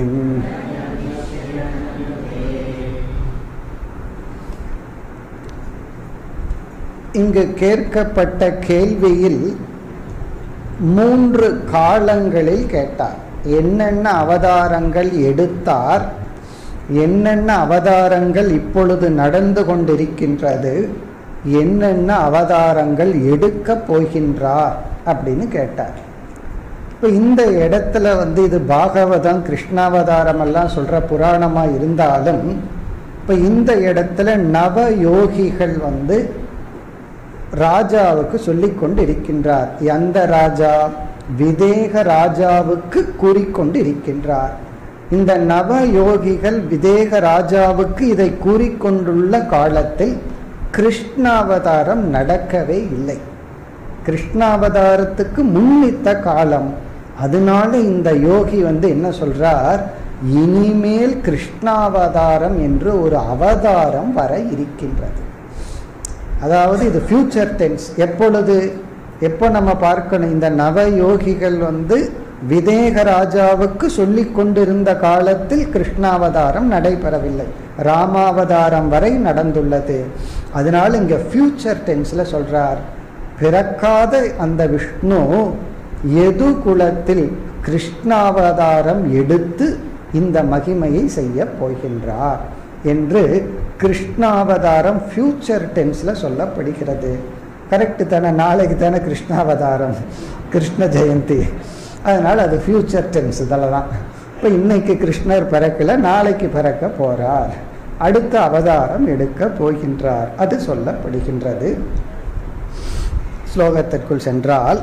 இங்கு கேட்கப்பட்ட கேள்வியில் மூன்று காலங்களில் கேட்டார் என்னென்ன அவதாரங்கள் எடுத்தார் என்னென்ன அவதாரங்கள் இப்பொழுது நடந்து கொண்டிருக்கின்றது என்னென்ன அவதாரங்கள் எடுக்க போகின்றார் அப்படின்னு கேட்டார் இப்போ இந்த இடத்துல வந்து இது பாகவதம் கிருஷ்ணாவதாரம் எல்லாம் சொல்ற புராணமா இருந்தாலும் இப்போ இந்த இடத்துல நவ யோகிகள் வந்து ராஜாவுக்கு சொல்லிக் கொண்டு இருக்கின்றார் எந்த ராஜா விதேக ராஜாவுக்கு கூறிக்கொண்டு இருக்கின்றார் இந்த நவ யோகிகள் விதேக ராஜாவுக்கு இதை கூறிக்கொண்டுள்ள காலத்தில் கிருஷ்ணாவதாரம் நடக்கவே இல்லை கிருஷ்ணாவதாரத்துக்கு முன்னித்த காலம் அதனால இந்த யோகி வந்து என்ன சொல்றார் இனிமேல் கிருஷ்ணாவதாரம் என்று ஒரு அவதாரம் வர இருக்கின்றது அதாவது இது ஃபியூச்சர் டென்ஸ் எப்பொழுது எப்போ நம்ம பார்க்கணும் இந்த நவ யோகிகள் வந்து விதேக ராஜாவுக்கு சொல்லி கொண்டிருந்த காலத்தில் கிருஷ்ணாவதாரம் நடைபெறவில்லை ராமாவதாரம் வரை நடந்துள்ளது அதனால இங்க ஃபியூச்சர் டென்ஸ்ல சொல்றார் பிறக்காத அந்த விஷ்ணு எது குலத்தில் கிருஷ்ணாவதாரம் எடுத்து இந்த மகிமையை செய்ய போகின்றார் என்று கிருஷ்ணாவதாரம் ஃபியூச்சர் டென்ஸ்ல சொல்லப்படுகிறது கரெக்டு தானே நாளைக்கு தானே கிருஷ்ணாவதாரம் கிருஷ்ண ஜெயந்தி அதனால் அது ஃபியூச்சர் டென்ஸ் இதில் தான் இப்போ இன்னைக்கு கிருஷ்ணர் பிறக்கல நாளைக்கு பிறக்க போறார் அடுத்த அவதாரம் எடுக்க போகின்றார் அது சொல்லப்படுகின்றது ஸ்லோகத்திற்குள் சென்றால்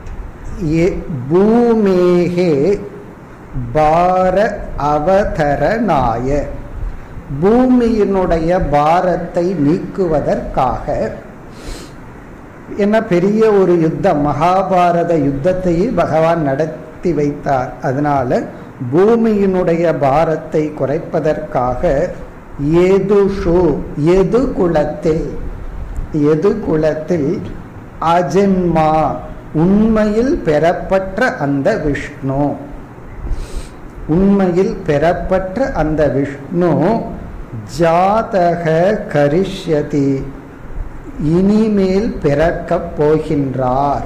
பூமேகே பார அவதரநாய பூமியினுடைய பாரத்தை நீக்குவதற்காக என்ன பெரிய ஒரு யுத்தம் மகாபாரத யுத்தத்தையே பகவான் நடத்தி வைத்தார் அதனால பூமியினுடைய பாரத்தை குறைப்பதற்காக எதுஷு எது குலத்தில் எது குலத்தில் அஜன்மா உண்மையில் பெறப்பட்ட அந்த விஷ்ணு உண்மையில் பெறப்பட்ட அந்த விஷ்ணு ஜாதக கரிஷ்யதி இனிமேல் பிறக்கப் போகின்றார்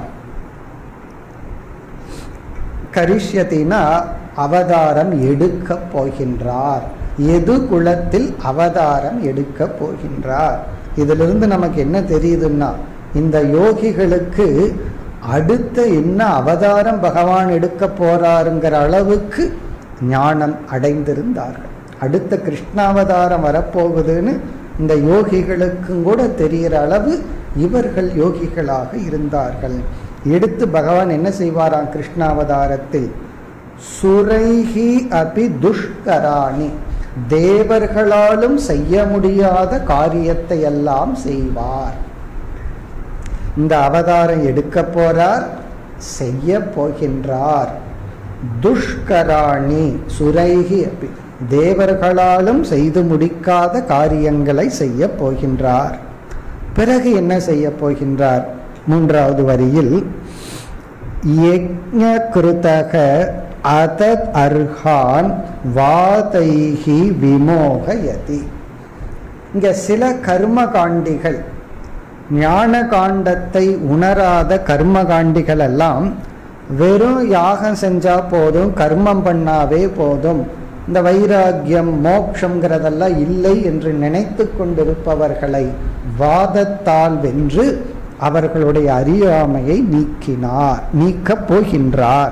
கரிஷ்யத்தினா அவதாரம் எடுக்க போகின்றார் எது குலத்தில் அவதாரம் எடுக்க போகின்றார் இதிலிருந்து நமக்கு என்ன தெரியுதுன்னா இந்த யோகிகளுக்கு அடுத்த என்ன அவதாரம் பகவான் எடுக்க போறாருங்கிற அளவுக்கு ஞானம் அடைந்திருந்தார்கள் அடுத்த கிருஷ்ணாவதாரம் வரப்போகுதுன்னு இந்த யோகிகளுக்கும் கூட தெரிகிற அளவு இவர்கள் யோகிகளாக இருந்தார்கள் எடுத்து பகவான் என்ன செய்வாராம் கிருஷ்ணாவதாரத்தில் சுரைகி அபி துஷ்கராணி தேவர்களாலும் செய்ய முடியாத காரியத்தை எல்லாம் செய்வார் இந்த அவதாரம் எடுக்க போறார் செய்ய போகின்றார் துஷ்கராணி சுரைகி அப்படி தேவர்களாலும் செய்து முடிக்காத காரியங்களை செய்ய போகின்றார் பிறகு என்ன செய்ய போகின்றார் மூன்றாவது வரியில் யஜ்ஞ கிருதக அதத் அர்ஹான் வாதைஹி விமோகயதி இங்க சில கர்ம காண்டிகள் ஞான காண்டத்தை உணராத கர்ம காண்டிகள் எல்லாம் வெறும் யாகம் செஞ்சா போதும் கர்மம் பண்ணாவே போதும் இந்த வைராக்கியம் மோக்ஷங்கிறதெல்லாம் இல்லை என்று நினைத்து கொண்டிருப்பவர்களை வாதத்தால் வென்று அவர்களுடைய அறியாமையை நீக்கினார் நீக்கப் போகின்றார்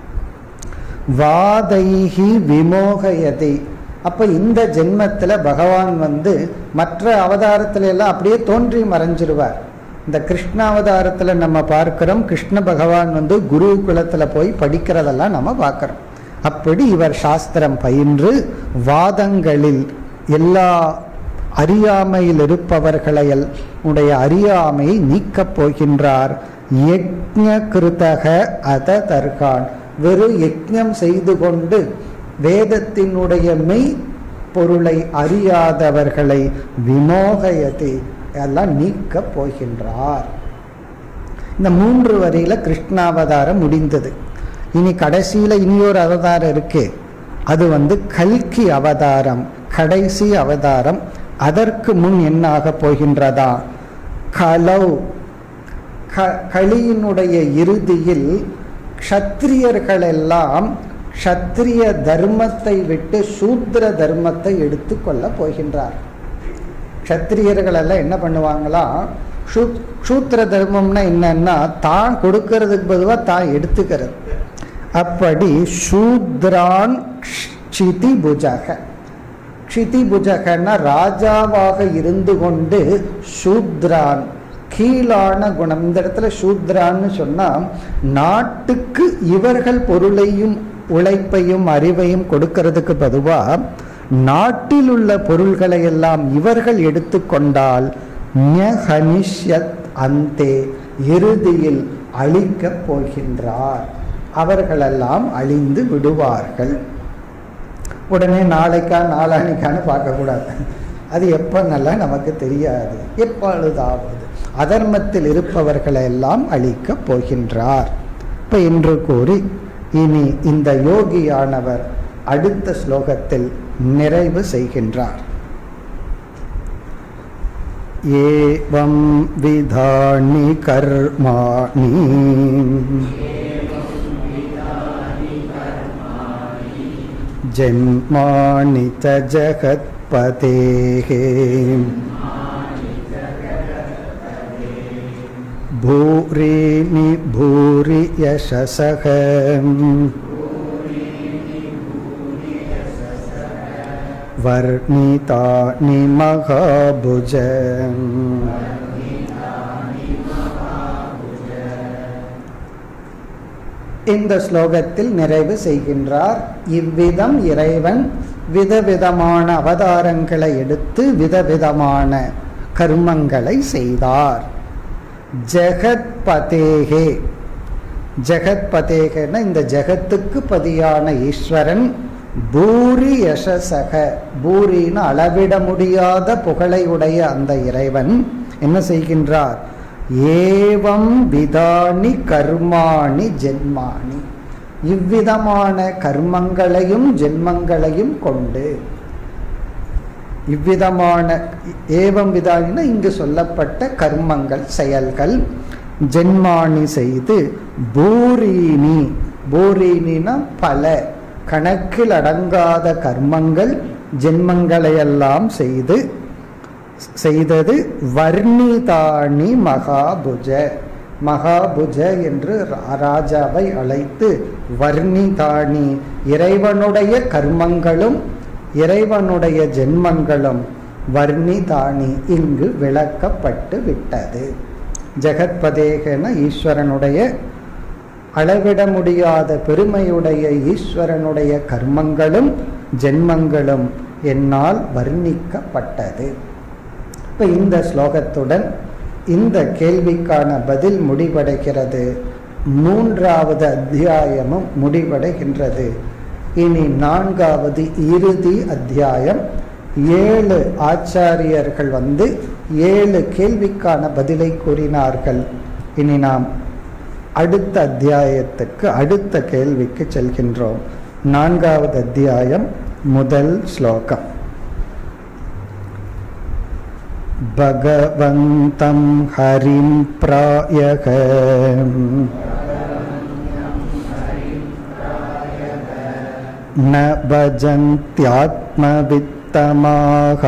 வாதைகி விமோகயதி அப்ப இந்த ஜென்மத்துல பகவான் வந்து மற்ற அவதாரத்துல எல்லாம் அப்படியே தோன்றி மறைஞ்சிருவார் இந்த கிருஷ்ண அவதாரத்துல நம்ம பார்க்கிறோம் கிருஷ்ண பகவான் வந்து குரு குலத்துல போய் படிக்கிறதெல்லாம் நம்ம பார்க்கிறோம் அப்படி இவர் சாஸ்திரம் பயின்று வாதங்களில் எல்லா அறியாமையில் இருப்பவர்களை உடைய அறியாமையை நீக்கப் போகின்றார் யஜ்ஞ கிருதக அத தர்கான் வெறும் யஜ்ஞம் செய்து கொண்டு வேதத்தினுடைய மெய் பொருளை அறியாதவர்களை விமோகயதி எல்லாம் நீக்கப் போகின்றார் இந்த மூன்று வரியில கிருஷ்ணாவதாரம் முடிந்தது இனி கடைசியில இனியொரு அவதாரம் இருக்கு அது வந்து கல்கி அவதாரம் கடைசி அவதாரம் அதற்கு முன் என்ன ஆக போகின்றதா கலௌ களியினுடைய இறுதியில் க்ஷத்திரியர்களெல்லாம் க்ஷத்திரிய தர்மத்தை விட்டு சூத்திர தர்மத்தை எடுத்துக்கொள்ள போகின்றார் க்ஷத்திரியர்கள் எல்லாம் என்ன பண்ணுவாங்களாம் சூத்திர தர்மம்னா என்னன்னா தான் கொடுக்கறதுக்கு பொதுவாக தான் எடுத்துக்கிறது அப்படி சூத்ரான் க்ஷிதி புஜக க்ஷிதி புஜகன்னா ராஜாவாக இருந்து கொண்டு சூத்ரான் கீழான குணம் இந்த இடத்துல சூத்ரான்னு சொன்னா நாட்டுக்கு இவர்கள் பொருளையும் உழைப்பையும் அறிவையும் கொடுக்கறதுக்கு பதுவா நாட்டில் உள்ள பொருள்களை எல்லாம் இவர்கள் எடுத்துக்கொண்டால் அந்தே இறுதியில் அழிக்கப் போகின்றார் அவர்களெல்லாம் அழிந்து விடுவார்கள் உடனே நாளைக்கா நாளானிக்கான்னு பார்க்கக்கூடாது அது எப்போ நல்லா நமக்கு தெரியாது எப்பொழுதாவது அதர்மத்தில் இருப்பவர்களை எல்லாம் அழிக்கப் போகின்றார் இப்போ என்று கூறி இனி இந்த யோகியானவர் அடுத்த ஸ்லோகத்தில் நிறைவு செய்கின்றார் ஏவம் விதானி கர்மாணி जन्मानि च जगत्पतेः भूरीनि भूरि यशसः वर्णितानि महाभुज இந்த ஸ்லோகத்தில் நிறைவு செய்கின்றார் இவ்விதம் இறைவன் விதவிதமான அவதாரங்களை எடுத்து விதவிதமான கர்மங்களை செய்தார் ஜெகத்பதேகே ஜெகத்பதேகன இந்த ஜெகத்துக்கு பதியான ஈஸ்வரன் பூரி யசசக பூரின்னு அளவிட முடியாத புகழை உடைய அந்த இறைவன் என்ன செய்கின்றார் ஏவம் விதானி கர்மாணி ஜென்மானி இவ்விதமான கர்மங்களையும் ஜென்மங்களையும் கொண்டு இவ்விதமான ஏவம் விதானினா இங்கு சொல்லப்பட்ட கர்மங்கள் செயல்கள் ஜென்மானி செய்து பூரீனி பூரீனினா பல கணக்கில் அடங்காத கர்மங்கள் ஜென்மங்களையெல்லாம் செய்து செய்தது வர்ணிதாணி மகாபுஜ மகாபுஜ என்று ராஜாவை அழைத்து வர்ணிதாணி இறைவனுடைய கர்மங்களும் இறைவனுடைய ஜென்மங்களும் வர்ணிதாணி இங்கு விளக்கப்பட்டு விட்டது ஜெகத்பதேகன ஈஸ்வரனுடைய அளவிட முடியாத பெருமையுடைய ஈஸ்வரனுடைய கர்மங்களும் ஜென்மங்களும் என்னால் வர்ணிக்கப்பட்டது இப்போ இந்த ஸ்லோகத்துடன் இந்த கேள்விக்கான பதில் முடிவடைகிறது மூன்றாவது அத்தியாயமும் முடிவடைகின்றது இனி நான்காவது இறுதி அத்தியாயம் ஏழு ஆச்சாரியர்கள் வந்து ஏழு கேள்விக்கான பதிலை கூறினார்கள் இனி நாம் அடுத்த அத்தியாயத்துக்கு அடுத்த கேள்விக்கு செல்கின்றோம் நான்காவது அத்தியாயம் முதல் ஸ்லோகம் भगवन्तं हरिं प्रायः न भजन्त्यात्मवित्तमाः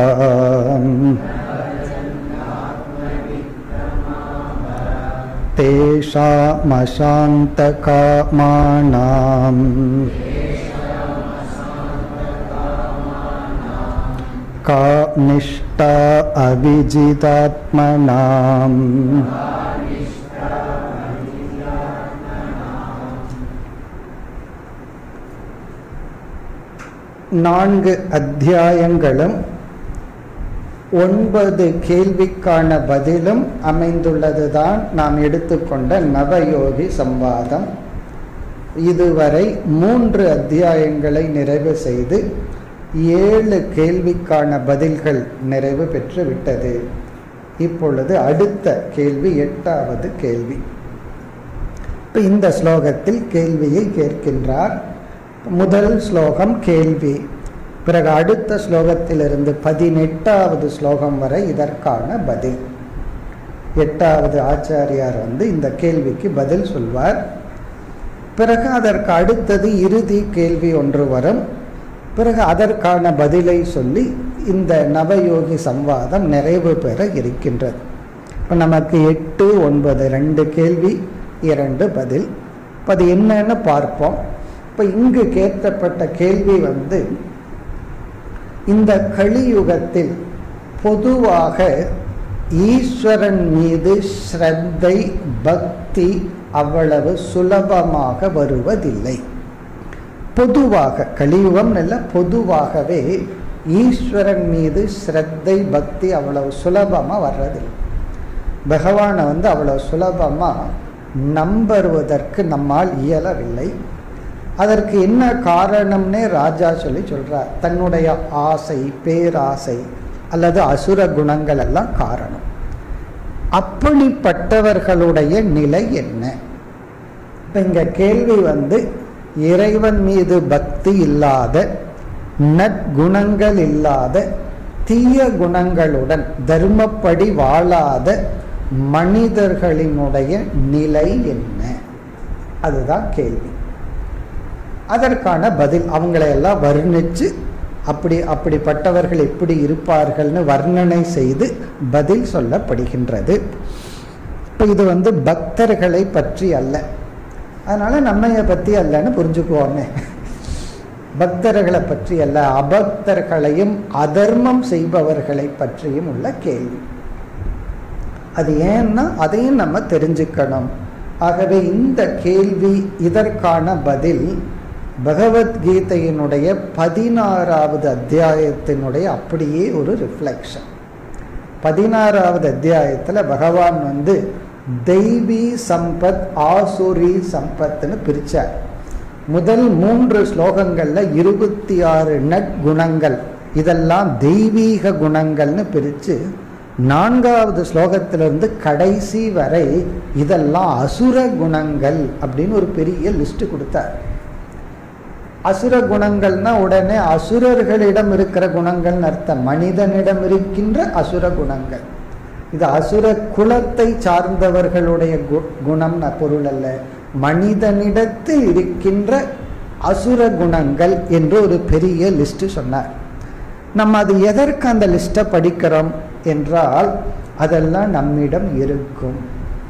तेषामशान्तकामानाम् का निष्ठा अविजितात्मनाम् நான்கு அத்தியாயங்களும் ஒன்பது கேள்விக்கான பதிலும் அமைந்துள்ளதுதான் நாம் எடுத்துக்கொண்ட நவயோகி சம்வாதம் இதுவரை மூன்று அத்தியாயங்களை நிறைவு செய்து ஏழு கேள்விக்கான பதில்கள் நிறைவு பெற்று விட்டது இப்பொழுது அடுத்த கேள்வி எட்டாவது கேள்வி இப்போ இந்த ஸ்லோகத்தில் கேள்வியை கேட்கின்றார் முதல் ஸ்லோகம் கேள்வி பிறகு அடுத்த ஸ்லோகத்திலிருந்து பதினெட்டாவது ஸ்லோகம் வரை இதற்கான பதில் எட்டாவது ஆச்சாரியார் வந்து இந்த கேள்விக்கு பதில் சொல்வார் பிறகு அதற்கு அடுத்தது இறுதி கேள்வி ஒன்று வரும் பிறகு அதற்கான பதிலை சொல்லி இந்த நவயோகி சம்வாதம் நிறைவு பெற இருக்கின்றது இப்போ நமக்கு எட்டு ஒன்பது ரெண்டு கேள்வி இரண்டு பதில் இப்போ அது என்னன்னு பார்ப்போம் இப்போ இங்கு கேட்கப்பட்ட கேள்வி வந்து இந்த கலியுகத்தில் பொதுவாக ஈஸ்வரன் மீது ஸ்ரத்தை பக்தி அவ்வளவு சுலபமாக வருவதில்லை பொதுவாக கலியுகம் அல்ல பொதுவாகவே ஈஸ்வரன் மீது ஸ்ரத்தை பக்தி அவ்வளவு சுலபமாக வர்றதில்லை பகவானை வந்து அவ்வளவு சுலபமாக நம்புவதற்கு நம்மால் இயலவில்லை அதற்கு என்ன காரணம்னே ராஜா சொல்லி சொல்றார் தன்னுடைய ஆசை பேராசை அல்லது அசுர குணங்கள் எல்லாம் காரணம் அப்படிப்பட்டவர்களுடைய நிலை என்ன இப்ப இங்க கேள்வி வந்து இறைவன் மீது பக்தி இல்லாத நற்குணங்கள் இல்லாத தீய குணங்களுடன் தர்மப்படி வாழாத மனிதர்களினுடைய நிலை என்ன அதுதான் கேள்வி அதற்கான பதில் அவங்களை எல்லாம் வர்ணிச்சு அப்படி அப்படிப்பட்டவர்கள் எப்படி இருப்பார்கள்னு வர்ணனை செய்து பதில் சொல்லப்படுகின்றது இப்போ இது வந்து பக்தர்களை பற்றி அல்ல அதனால நம்மைய பற்றி அல்லன்னு புரிஞ்சுக்குவோமே பக்தர்களை பற்றி அல்ல அபக்தர்களையும் அதர்மம் செய்பவர்களை பற்றியும் உள்ள கேள்வி அது ஏன்னா அதையும் நம்ம தெரிஞ்சுக்கணும் ஆகவே இந்த கேள்வி இதற்கான பதில் பகவத்கீதையினுடைய பதினாறாவது அத்தியாயத்தினுடைய அப்படியே ஒரு ரிஃப்ளெக்ஷன் பதினாறாவது அத்தியாயத்தில் பகவான் வந்து தெய்வீ சம்பத் ஆசுரி சம்பத்னு பிரிச்சார் முதல் மூன்று ஸ்லோகங்கள்ல இருபத்தி ஆறு நற்குணங்கள் இதெல்லாம் தெய்வீக குணங்கள்னு பிரித்து நான்காவது ஸ்லோகத்திலிருந்து கடைசி வரை இதெல்லாம் அசுர குணங்கள் அப்படின்னு ஒரு பெரிய லிஸ்ட் கொடுத்தார் அசுர குணங்கள்னா உடனே அசுரர்களிடம் இருக்கிற குணங்கள்னு அர்த்தம் மனிதனிடம் இருக்கின்ற அசுர குணங்கள் இது அசுர குலத்தை சார்ந்தவர்களுடைய குணம்னு பொருள் அல்ல மனிதனிடத்தில் இருக்கின்ற அசுர குணங்கள் என்று ஒரு பெரிய லிஸ்ட் சொன்னார் நம்ம அது எதற்கு அந்த லிஸ்ட்டை படிக்கிறோம் என்றால் அதெல்லாம் நம்மிடம் இருக்கும்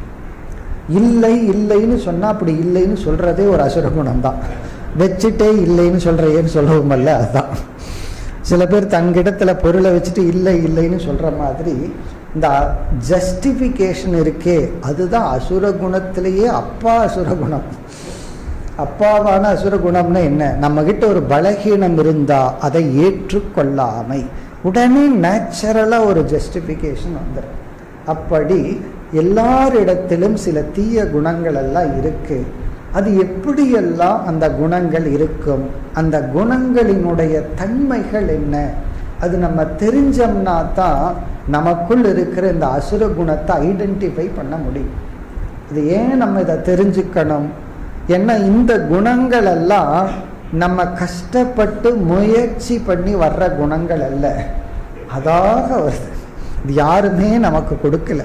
இல்லை இல்லைன்னு சொன்னா அப்படி இல்லைன்னு சொல்றதே ஒரு அசுர குணம் தான் வச்சுட்டே இல்லைன்னு சொல்றையேன்னு சொல்லுவோமல்ல அதுதான் சில பேர் தங்கிடத்துல பொருளை வச்சுட்டு இல்லை இல்லைன்னு சொல்ற மாதிரி இந்த ஜஸ்டிபிகேஷன் இருக்கே அதுதான் அசுர குணத்திலேயே அப்பா அசுர குணம் அப்பாவான அசுர குணம்னா என்ன நம்ம கிட்ட ஒரு பலகீனம் இருந்தா அதை ஏற்றுக்கொள்ளாமை உடனே நேச்சுரலா ஒரு ஜஸ்டிபிகேஷன் வந்துடும் அப்படி எல்லாரிடத்திலும் சில தீய குணங்கள் எல்லாம் இருக்கு அது எப்படியெல்லாம் அந்த குணங்கள் இருக்கும் அந்த குணங்களினுடைய தன்மைகள் என்ன அது நம்ம தெரிஞ்சோம்னா தான் நமக்குள் இருக்கிற இந்த அசுர குணத்தை ஐடென்டிஃபை பண்ண முடியும் இது ஏன் நம்ம இதை தெரிஞ்சுக்கணும் ஏன்னா இந்த குணங்கள் எல்லாம் நம்ம கஷ்டப்பட்டு முயற்சி பண்ணி வர்ற குணங்கள் அல்ல அதாக வருது இது யாருமே நமக்கு கொடுக்கல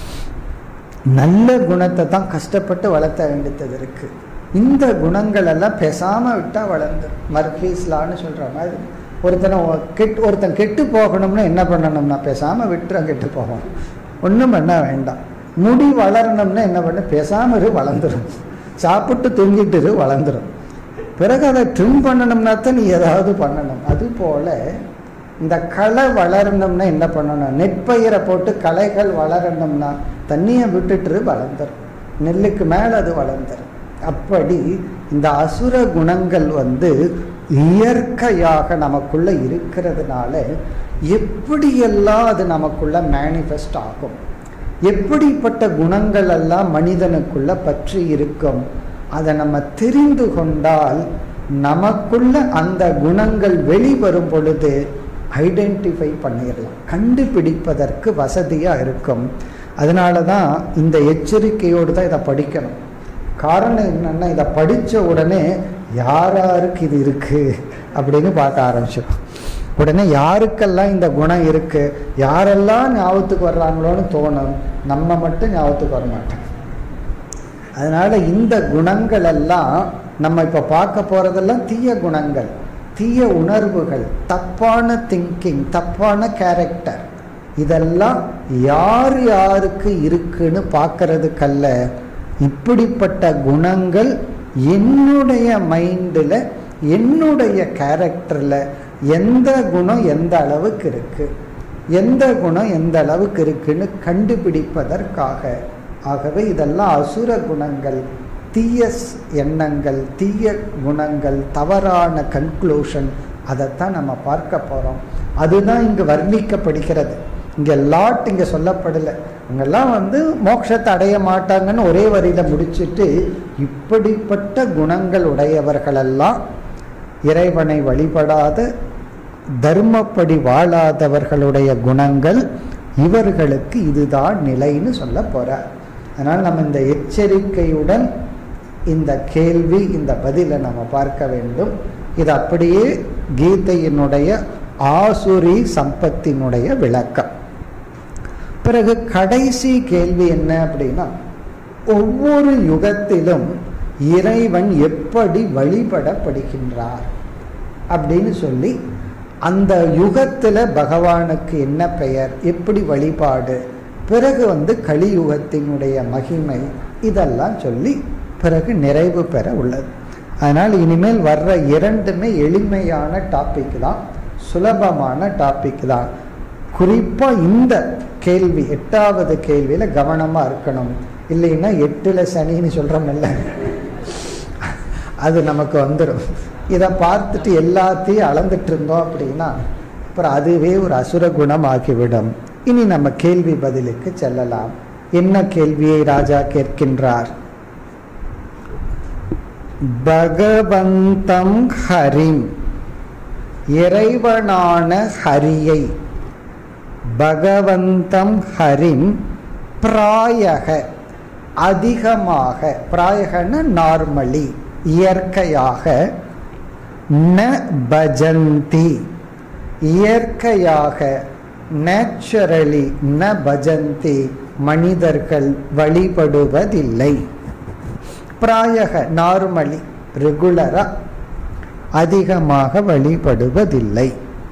நல்ல குணத்தை தான் கஷ்டப்பட்டு வளர்த்த வேண்டியது இருக்கு இந்த குணங்கள் எல்லாம் பேசாம விட்டா வளர்ந்துடும் மர்ஃபீஸ்லான்னு சொல்ற மாதிரி ஒருத்தனை கெட்டு ஒருத்தன் கெட்டு போகணும்னா என்ன பண்ணணும்னா பேசாம விட்டுற கெட்டு போகணும் ஒன்றும் பண்ண வேண்டாம் முடி வளரணும்னா என்ன பண்ண பேசாம இரு வளர்ந்துடும் சாப்பிட்டு தூங்கிட்டு இரு வளர்ந்துடும் பிறகு அதை ட்ரிம் பண்ணணும்னா தான் நீ ஏதாவது பண்ணணும் அது போல இந்த களை வளரணும்னா என்ன பண்ணணும் நெற்பயிரை போட்டு களைகள் வளரணும்னா தண்ணியை விட்டுட்டு வளர்ந்துடும் நெல்லுக்கு மேலே அது வளர்ந்துடும் அப்படி இந்த அசுர குணங்கள் வந்து இயற்கையாக நமக்குள்ள இருக்கிறதுனால எப்படியெல்லாம் அது நமக்குள்ள மேனிஃபெஸ்ட் ஆகும் எப்படிப்பட்ட குணங்கள் எல்லாம் மனிதனுக்குள்ள பற்றி இருக்கும் அதை நம்ம தெரிந்து கொண்டால் நமக்குள்ள அந்த குணங்கள் வெளிவரும் பொழுது ஐடென்டிஃபை பண்ணிடலாம் கண்டுபிடிப்பதற்கு வசதியா இருக்கும் அதனால தான் இந்த எச்சரிக்கையோடு தான் இதை படிக்கணும் காரணம் என்னன்னா இதை படிச்ச உடனே யார் யாருக்கு இது இருக்கு அப்படின்னு பார்க்க ஆரம்பிச்சிடும் உடனே யாருக்கெல்லாம் இந்த குணம் இருக்கு யாரெல்லாம் ஞாபகத்துக்கு வர்றாங்களோன்னு தோணும் நம்ம மட்டும் ஞாபகத்துக்கு வர மாட்டோம் அதனால இந்த குணங்கள் எல்லாம் நம்ம இப்ப பார்க்க போறதெல்லாம் தீய குணங்கள் தீய உணர்வுகள் தப்பான திங்கிங் தப்பான கேரக்டர் இதெல்லாம் யார் யாருக்கு இருக்குன்னு பார்க்கறதுக்கல்ல இப்படிப்பட்ட குணங்கள் என்னுடைய மைண்டில் என்னுடைய கேரக்டரில் எந்த குணம் எந்த அளவுக்கு இருக்கு எந்த குணம் எந்த அளவுக்கு இருக்குன்னு கண்டுபிடிப்பதற்காக ஆகவே இதெல்லாம் அசுர குணங்கள் தீய எண்ணங்கள் தீய குணங்கள் தவறான கன்க்ளூஷன் அதைத்தான் நம்ம பார்க்க போறோம் அதுதான் இங்கு வர்ணிக்கப்படுகிறது இங்க லாட் இங்க சொல்லப்படலை இவங்கெல்லாம் வந்து மோட்சத்தை அடைய மாட்டாங்கன்னு ஒரே வரியில முடிச்சுட்டு இப்படிப்பட்ட குணங்கள் உடையவர்களெல்லாம் இறைவனை வழிபடாத தர்மப்படி வாழாதவர்களுடைய குணங்கள் இவர்களுக்கு இதுதான் நிலைன்னு சொல்ல போறார் அதனால் நம்ம இந்த எச்சரிக்கையுடன் இந்த கேள்வி இந்த பதிலை நம்ம பார்க்க வேண்டும் இது அப்படியே கீதையினுடைய ஆசுரி சம்பத்தினுடைய விளக்கம் பிறகு கடைசி கேள்வி என்ன அப்படின்னா ஒவ்வொரு யுகத்திலும் இறைவன் எப்படி வழிபடப்படுகின்றார் அப்படின்னு சொல்லி அந்த யுகத்துல பகவானுக்கு என்ன பெயர் எப்படி வழிபாடு பிறகு வந்து கலியுகத்தினுடைய மகிமை இதெல்லாம் சொல்லி பிறகு நிறைவு பெற உள்ளது அதனால் இனிமேல் வர்ற இரண்டுமே எளிமையான டாபிக் தான் சுலபமான டாபிக் தான் குறிப்பா இந்த கேள்வி எட்டாவது கேள்வியில கவனமா இருக்கணும் இல்லைன்னா எட்டுல சனின்னு சொல்றோம்ல அது நமக்கு வந்துடும் இதை பார்த்துட்டு எல்லாத்தையும் அளந்துட்டு இருந்தோம் அப்படின்னா அப்புறம் அதுவே ஒரு அசுர குணம் ஆகிவிடும் இனி நம்ம கேள்வி பதிலுக்கு செல்லலாம் என்ன கேள்வியை ராஜா கேட்கின்றார் பகவந்தம் ஹரிம் இறைவனான ஹரியை பகவந்தம் ஹரிம் பிராயக அதிகமாக பிராயகன நார்மலி இயற்கையாக ந பஜந்தி இயற்கையாக நேச்சுரலி ந பஜந்தி மனிதர்கள் வழிபடுவதில்லை பிராயக நார்மலி ரெகுலரா அதிகமாக வழிபடுவதில்லை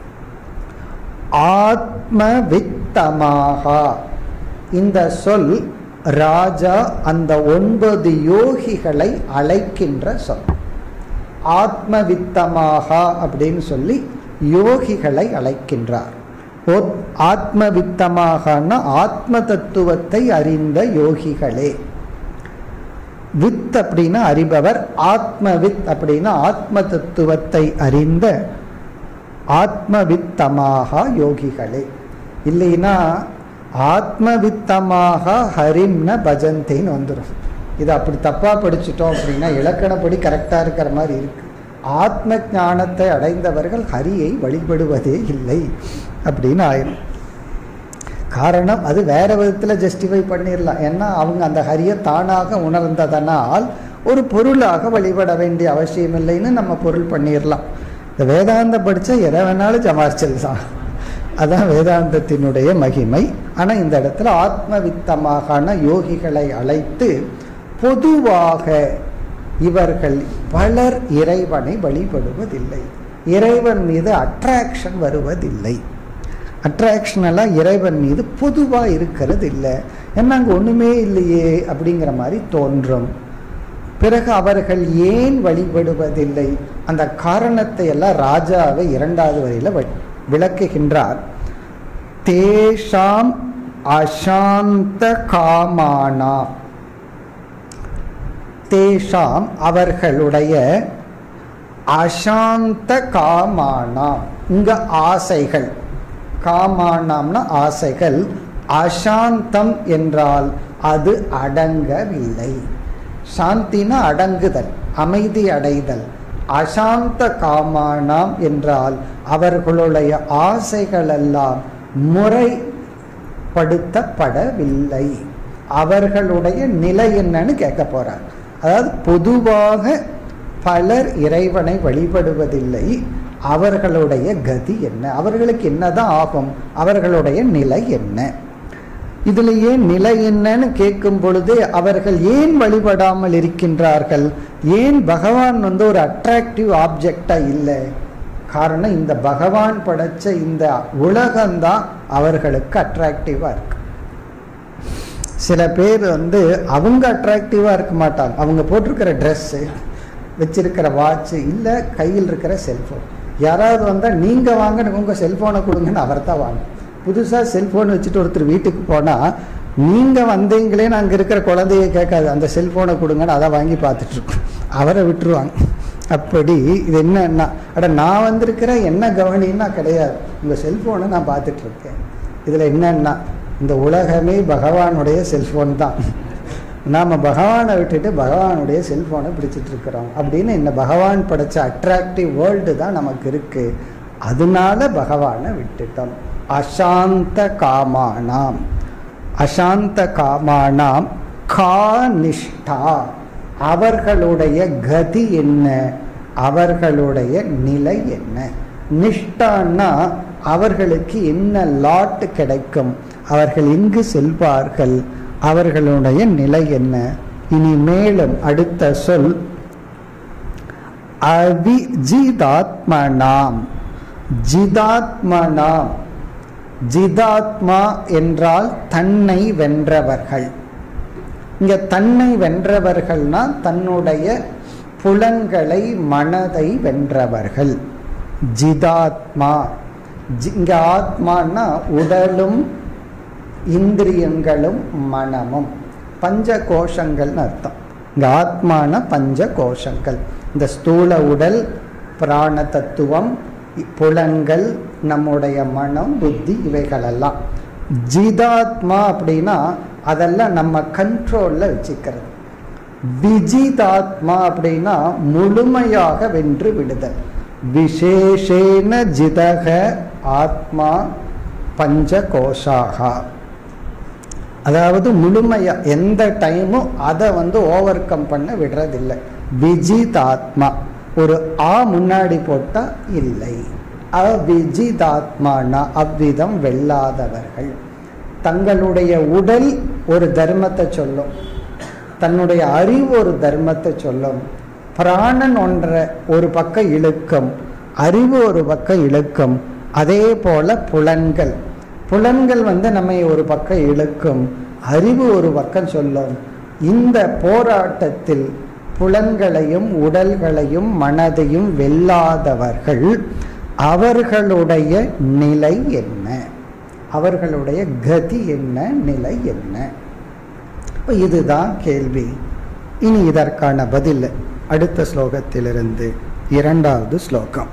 ஆத்மவித்தமாக இந்த சொல் ராஜா அந்த ஒன்பது யோகிகளை அழைக்கின்ற சொல் ஆத்மவித்தமாக அப்படின்னு சொல்லி யோகிகளை அழைக்கின்றார் ஆத்மவித்தமாகனா ஆத்ம தத்துவத்தை அறிந்த யோகிகளே வித் அப்படின்னா அறிபவர் ஆத்மவித் அப்படின்னா ஆத்ம தத்துவத்தை அறிந்த ஆத்மவித்தமாக யோகிகளே இல்லைன்னா ஆத்மவித்தமாக ஹரிம்ன பஜந்தின்னு வந்துடும் இது அப்படி தப்பா படிச்சுட்டோம் அப்படின்னா இலக்கணப்படி கரெக்டா இருக்கிற மாதிரி இருக்கு ஆத்ம ஞானத்தை அடைந்தவர்கள் ஹரியை வழிபடுவதே இல்லை அப்படின்னு ஆயிரும் காரணம் அது வேற விதத்தில் ஜஸ்டிஃபை பண்ணிடலாம் ஏன்னா அவங்க அந்த ஹரியை தானாக உணர்ந்ததனால் ஒரு பொருளாக வழிபட வேண்டிய அவசியம் இல்லைன்னு நம்ம பொருள் பண்ணிடலாம் இந்த வேதாந்தம் படித்தா எதை வேணாலும் சமாளிச்சிடலாம் அதான் வேதாந்தத்தினுடைய மகிமை ஆனால் இந்த இடத்துல ஆத்மவித்தமாக யோகிகளை அழைத்து பொதுவாக இவர்கள் பலர் இறைவனை வழிபடுவதில்லை இறைவன் மீது அட்ராக்ஷன் வருவதில்லை அட்ராக்ஷன் எல்லாம் இறைவன் மீது பொதுவாக இருக்கிறது இல்லை ஏன்னா அங்கே ஒன்றுமே இல்லையே அப்படிங்கிற மாதிரி தோன்றும் பிறகு அவர்கள் ஏன் வழிபடுவதில்லை அந்த காரணத்தை எல்லாம் ராஜாவை இரண்டாவது வரையில விளக்குகின்றார் தேஷாம் அசாந்த காமானா தேஷாம் அவர்களுடைய அசாந்த காமானாம் இங்க ஆசைகள் காமானாம்னா ஆசைகள் அசாந்தம் என்றால் அது அடங்கவில்லை சாந்தினா அடங்குதல் அமைதி அடைதல் அசாந்த காமானாம் என்றால் அவர்களுடைய ஆசைகள் எல்லாம் முறைப்படுத்தப்படவில்லை அவர்களுடைய நிலை என்னன்னு கேட்க போறார் அதாவது பொதுவாக பலர் இறைவனை வழிபடுவதில்லை அவர்களுடைய கதி என்ன அவர்களுக்கு என்னதான் ஆகும் அவர்களுடைய நிலை என்ன இதுல ஏன் நிலை என்னன்னு கேட்கும் பொழுது அவர்கள் ஏன் வழிபடாமல் இருக்கின்றார்கள் ஏன் பகவான் வந்து ஒரு அட்ராக்டிவ் ஆப்ஜெக்டா இல்லை காரணம் இந்த பகவான் படைச்ச இந்த உலகம்தான் அவர்களுக்கு அட்ராக்டிவா இருக்கு சில பேர் வந்து அவங்க அட்ராக்டிவா இருக்க மாட்டாங்க அவங்க போட்டிருக்கிற ட்ரெஸ்ஸு வச்சிருக்கிற வாட்ச் இல்லை கையில் இருக்கிற செல்போன் யாராவது வந்தால் நீங்கள் வாங்க உங்கள் செல்ஃபோனை கொடுங்கன்னு அவர் தான் வாங்க புதுசாக செல்ஃபோன் வச்சுட்டு ஒருத்தர் வீட்டுக்கு போனால் நீங்கள் வந்தீங்களேன்னு அங்கே இருக்கிற குழந்தைய கேட்காது அந்த செல்ஃபோனை கொடுங்கன்னு அதை வாங்கி பார்த்துட்டு இருக்கோம் அவரை விட்டுருவாங்க அப்படி இது என்னன்னா அட நான் வந்திருக்கிறேன் என்ன கவனின்னா கிடையாது உங்கள் செல்ஃபோனை நான் பார்த்துட்டு இருக்கேன் இதில் என்னன்னா இந்த உலகமே பகவானுடைய செல்ஃபோன் தான் நாம் பகவானை விட்டுட்டு பகவானுடைய செல்ஃபோனை பிடிச்சிட்டு இருக்கிறோம் அப்படின்னு என்ன பகவான் படைச்ச அட்ராக்டிவ் வேர்ல்டு தான் நமக்கு இருக்கு அதனால பகவானை விட்டுட்டோம் அசாந்த காமானாம் அசாந்த காமானாம் கானிஷ்டா அவர்களுடைய கதி என்ன அவர்களுடைய நிலை என்ன நிஷ்டான்னா அவர்களுக்கு என்ன லாட் கிடைக்கும் அவர்கள் எங்கு செல்வார்கள் அவர்களுடைய நிலை என்ன இனி மேலும் அடுத்த சொல் அவிஜிதாத்மனாம் ஜிதாத்மனாம் ஜிதாத்மா என்றால் தன்னை வென்றவர்கள் இங்க தன்னை வென்றவர்கள்னா தன்னுடைய புலன்களை மனதை வென்றவர்கள் ஜிதாத்மா இங்க ஆத்மானா உடலும் இந்திரியங்களும் மனமும் பஞ்ச கோஷங்கள்னு அர்த்தம் இங்க ஆத்மான பஞ்ச கோஷங்கள் இந்த ஸ்தூல உடல் பிராண தத்துவம் புலன்கள் நம்முடைய மனம் புத்தி இவைகளெல்லாம் ஜிதாத்மா அப்படின்னா அதெல்லாம் நம்ம கண்ட்ரோல்ல வச்சுக்கிறது விஜிதாத்மா அப்படின்னா முழுமையாக வென்று விடுதல் விசேஷேன ஜிதக ஆத்மா பஞ்ச கோஷாகா அதாவது முழுமையா எந்த டைமும் அதை வந்து ஓவர் கம் பண்ண விடுறதில்லை விஜிதாத்மா ஒரு ஆ முன்னாடி போட்டா இல்லை அவிஜிதாத்மானா அவ்விதம் வெல்லாதவர்கள் தங்களுடைய உடல் ஒரு தர்மத்தை சொல்லும் தன்னுடைய அறிவு ஒரு தர்மத்தை சொல்லும் பிராணன் ஒன்ற ஒரு பக்கம் இழுக்கும் அறிவு ஒரு பக்கம் இழுக்கும் அதே போல புலன்கள் புலன்கள் வந்து நம்மை ஒரு பக்கம் இழுக்கும் அறிவு ஒரு பக்கம் சொல்லும் இந்த போராட்டத்தில் புலன்களையும் உடல்களையும் மனதையும் வெல்லாதவர்கள் அவர்களுடைய நிலை என்ன அவர்களுடைய கதி என்ன நிலை என்ன இப்போ இதுதான் கேள்வி இனி இதற்கான பதில் அடுத்த ஸ்லோகத்திலிருந்து இரண்டாவது ஸ்லோகம்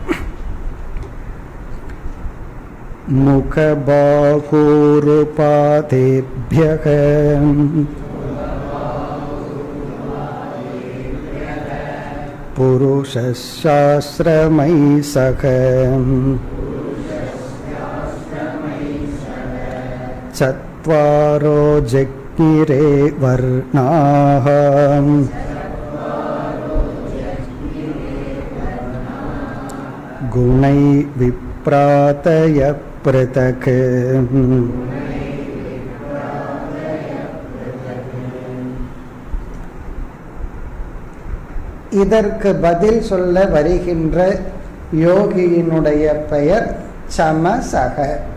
मुखबाहूरुपादेभ्यः पुरुषशास्त्रमयि सख चत्वारो जज्ञिरे वर्णाः गुणै विप्रातय पृथक् இதற்கு பதில் சொல்ல வருகின்ற யோகியினுடைய பெயர் சமசக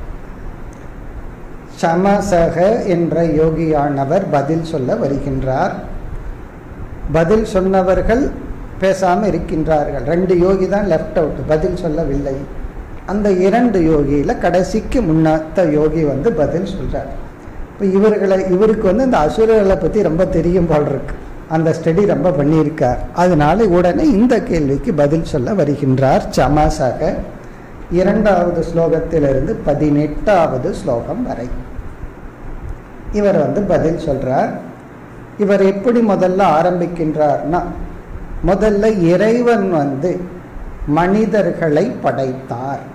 சமசக என்ற யோகியானவர் பதில் சொல்ல வருகின்றார் பதில் சொன்னவர்கள் பேசாம இருக்கின்றார்கள் ரெண்டு யோகி தான் லெஃப்ட் அவுட் பதில் சொல்லவில்லை அந்த இரண்டு யோகியில கடைசிக்கு முன்னாத்த யோகி வந்து பதில் சொல்றார் இப்போ இவர்களை இவருக்கு வந்து இந்த அசுரர்களை பத்தி ரொம்ப தெரியும் போல் இருக்கு அந்த ஸ்டடி ரொம்ப பண்ணியிருக்கார் அதனால உடனே இந்த கேள்விக்கு பதில் சொல்ல வருகின்றார் சமசக இரண்டாவது ஸ்லோகத்திலிருந்து பதினெட்டாவது ஸ்லோகம் வரை இவர் வந்து பதில் சொல்றார் இவர் எப்படி முதல்ல ஆரம்பிக்கின்றார்னா முதல்ல இறைவன் வந்து மனிதர்களை படைத்தார்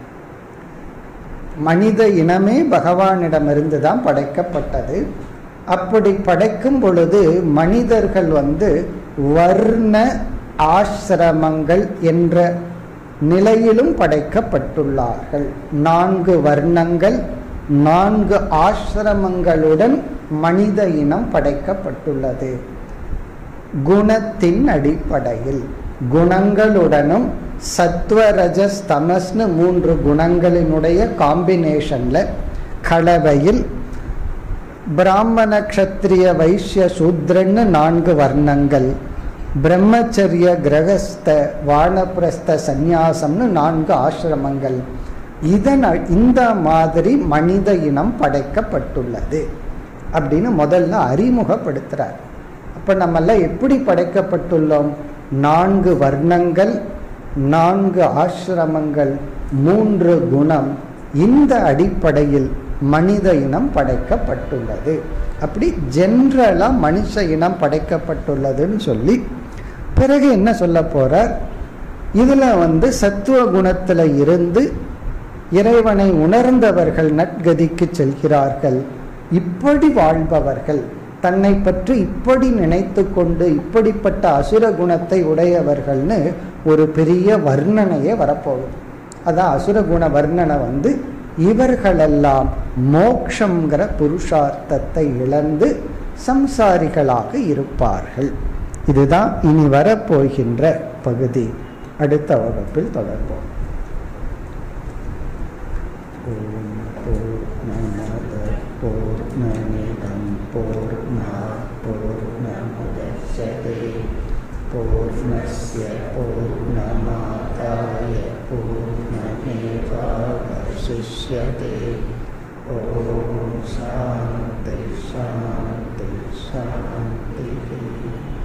மனித இனமே பகவானிடமிருந்து தான் படைக்கப்பட்டது அப்படி படைக்கும் பொழுது மனிதர்கள் வந்து வர்ண ஆசிரமங்கள் என்ற நிலையிலும் படைக்கப்பட்டுள்ளார்கள் நான்கு வர்ணங்கள் நான்கு ஆசிரமங்களுடன் மனித இனம் படைக்கப்பட்டுள்ளது குணத்தின் அடிப்படையில் குணங்களுடனும் சத்வரஜஸ் தமஸ்னு மூன்று குணங்களினுடைய காம்பினேஷன்ல கலவையில் பிராமண கஷத்திரிய வைசிய சூத்ரன்னு நான்கு வர்ணங்கள் பிரம்மச்சரிய கிரகஸ்த வானப்பிரஸ்த சந்நியாசம்னு நான்கு ஆசிரமங்கள் இதன் இந்த மாதிரி மனித இனம் படைக்கப்பட்டுள்ளது அப்படின்னு முதல்ல அறிமுகப்படுத்துறார் அப்ப நம்மெல்லாம் எப்படி படைக்கப்பட்டுள்ளோம் நான்கு வர்ணங்கள் நான்கு ஆசிரமங்கள் மூன்று குணம் இந்த அடிப்படையில் மனித இனம் படைக்கப்பட்டுள்ளது அப்படி ஜென்ரலா மனுஷ இனம் படைக்கப்பட்டுள்ளதுன்னு சொல்லி பிறகு என்ன சொல்ல போறார் இதுல வந்து சத்துவ குணத்துல இருந்து இறைவனை உணர்ந்தவர்கள் நற்கதிக்கு செல்கிறார்கள் இப்படி வாழ்பவர்கள் தன்னை பற்றி இப்படி நினைத்து கொண்டு இப்படிப்பட்ட அசுர குணத்தை உடையவர்கள்னு ஒரு பெரிய வர்ணனையே வரப்போகுது அதான் அசுர குண வர்ணனை வந்து இவர்களெல்லாம் மோக்ஷங்கிற புருஷார்த்தத்தை இழந்து சம்சாரிகளாக இருப்பார்கள் இதுதான் இனி வரப்போகின்ற பகுதி அடுத்த வகுப்பில் தொடர்போம் ஓம் பூர்ணமத பூர்ணமிதம் பூர்ணா பூர்ணமுதச்சதே பூர்ணஸ்ய பூர்ணமாதாய பூர்ணமேவாவசிஷ்யதே ஓம் சாந்தி சாந்தி சாந்தி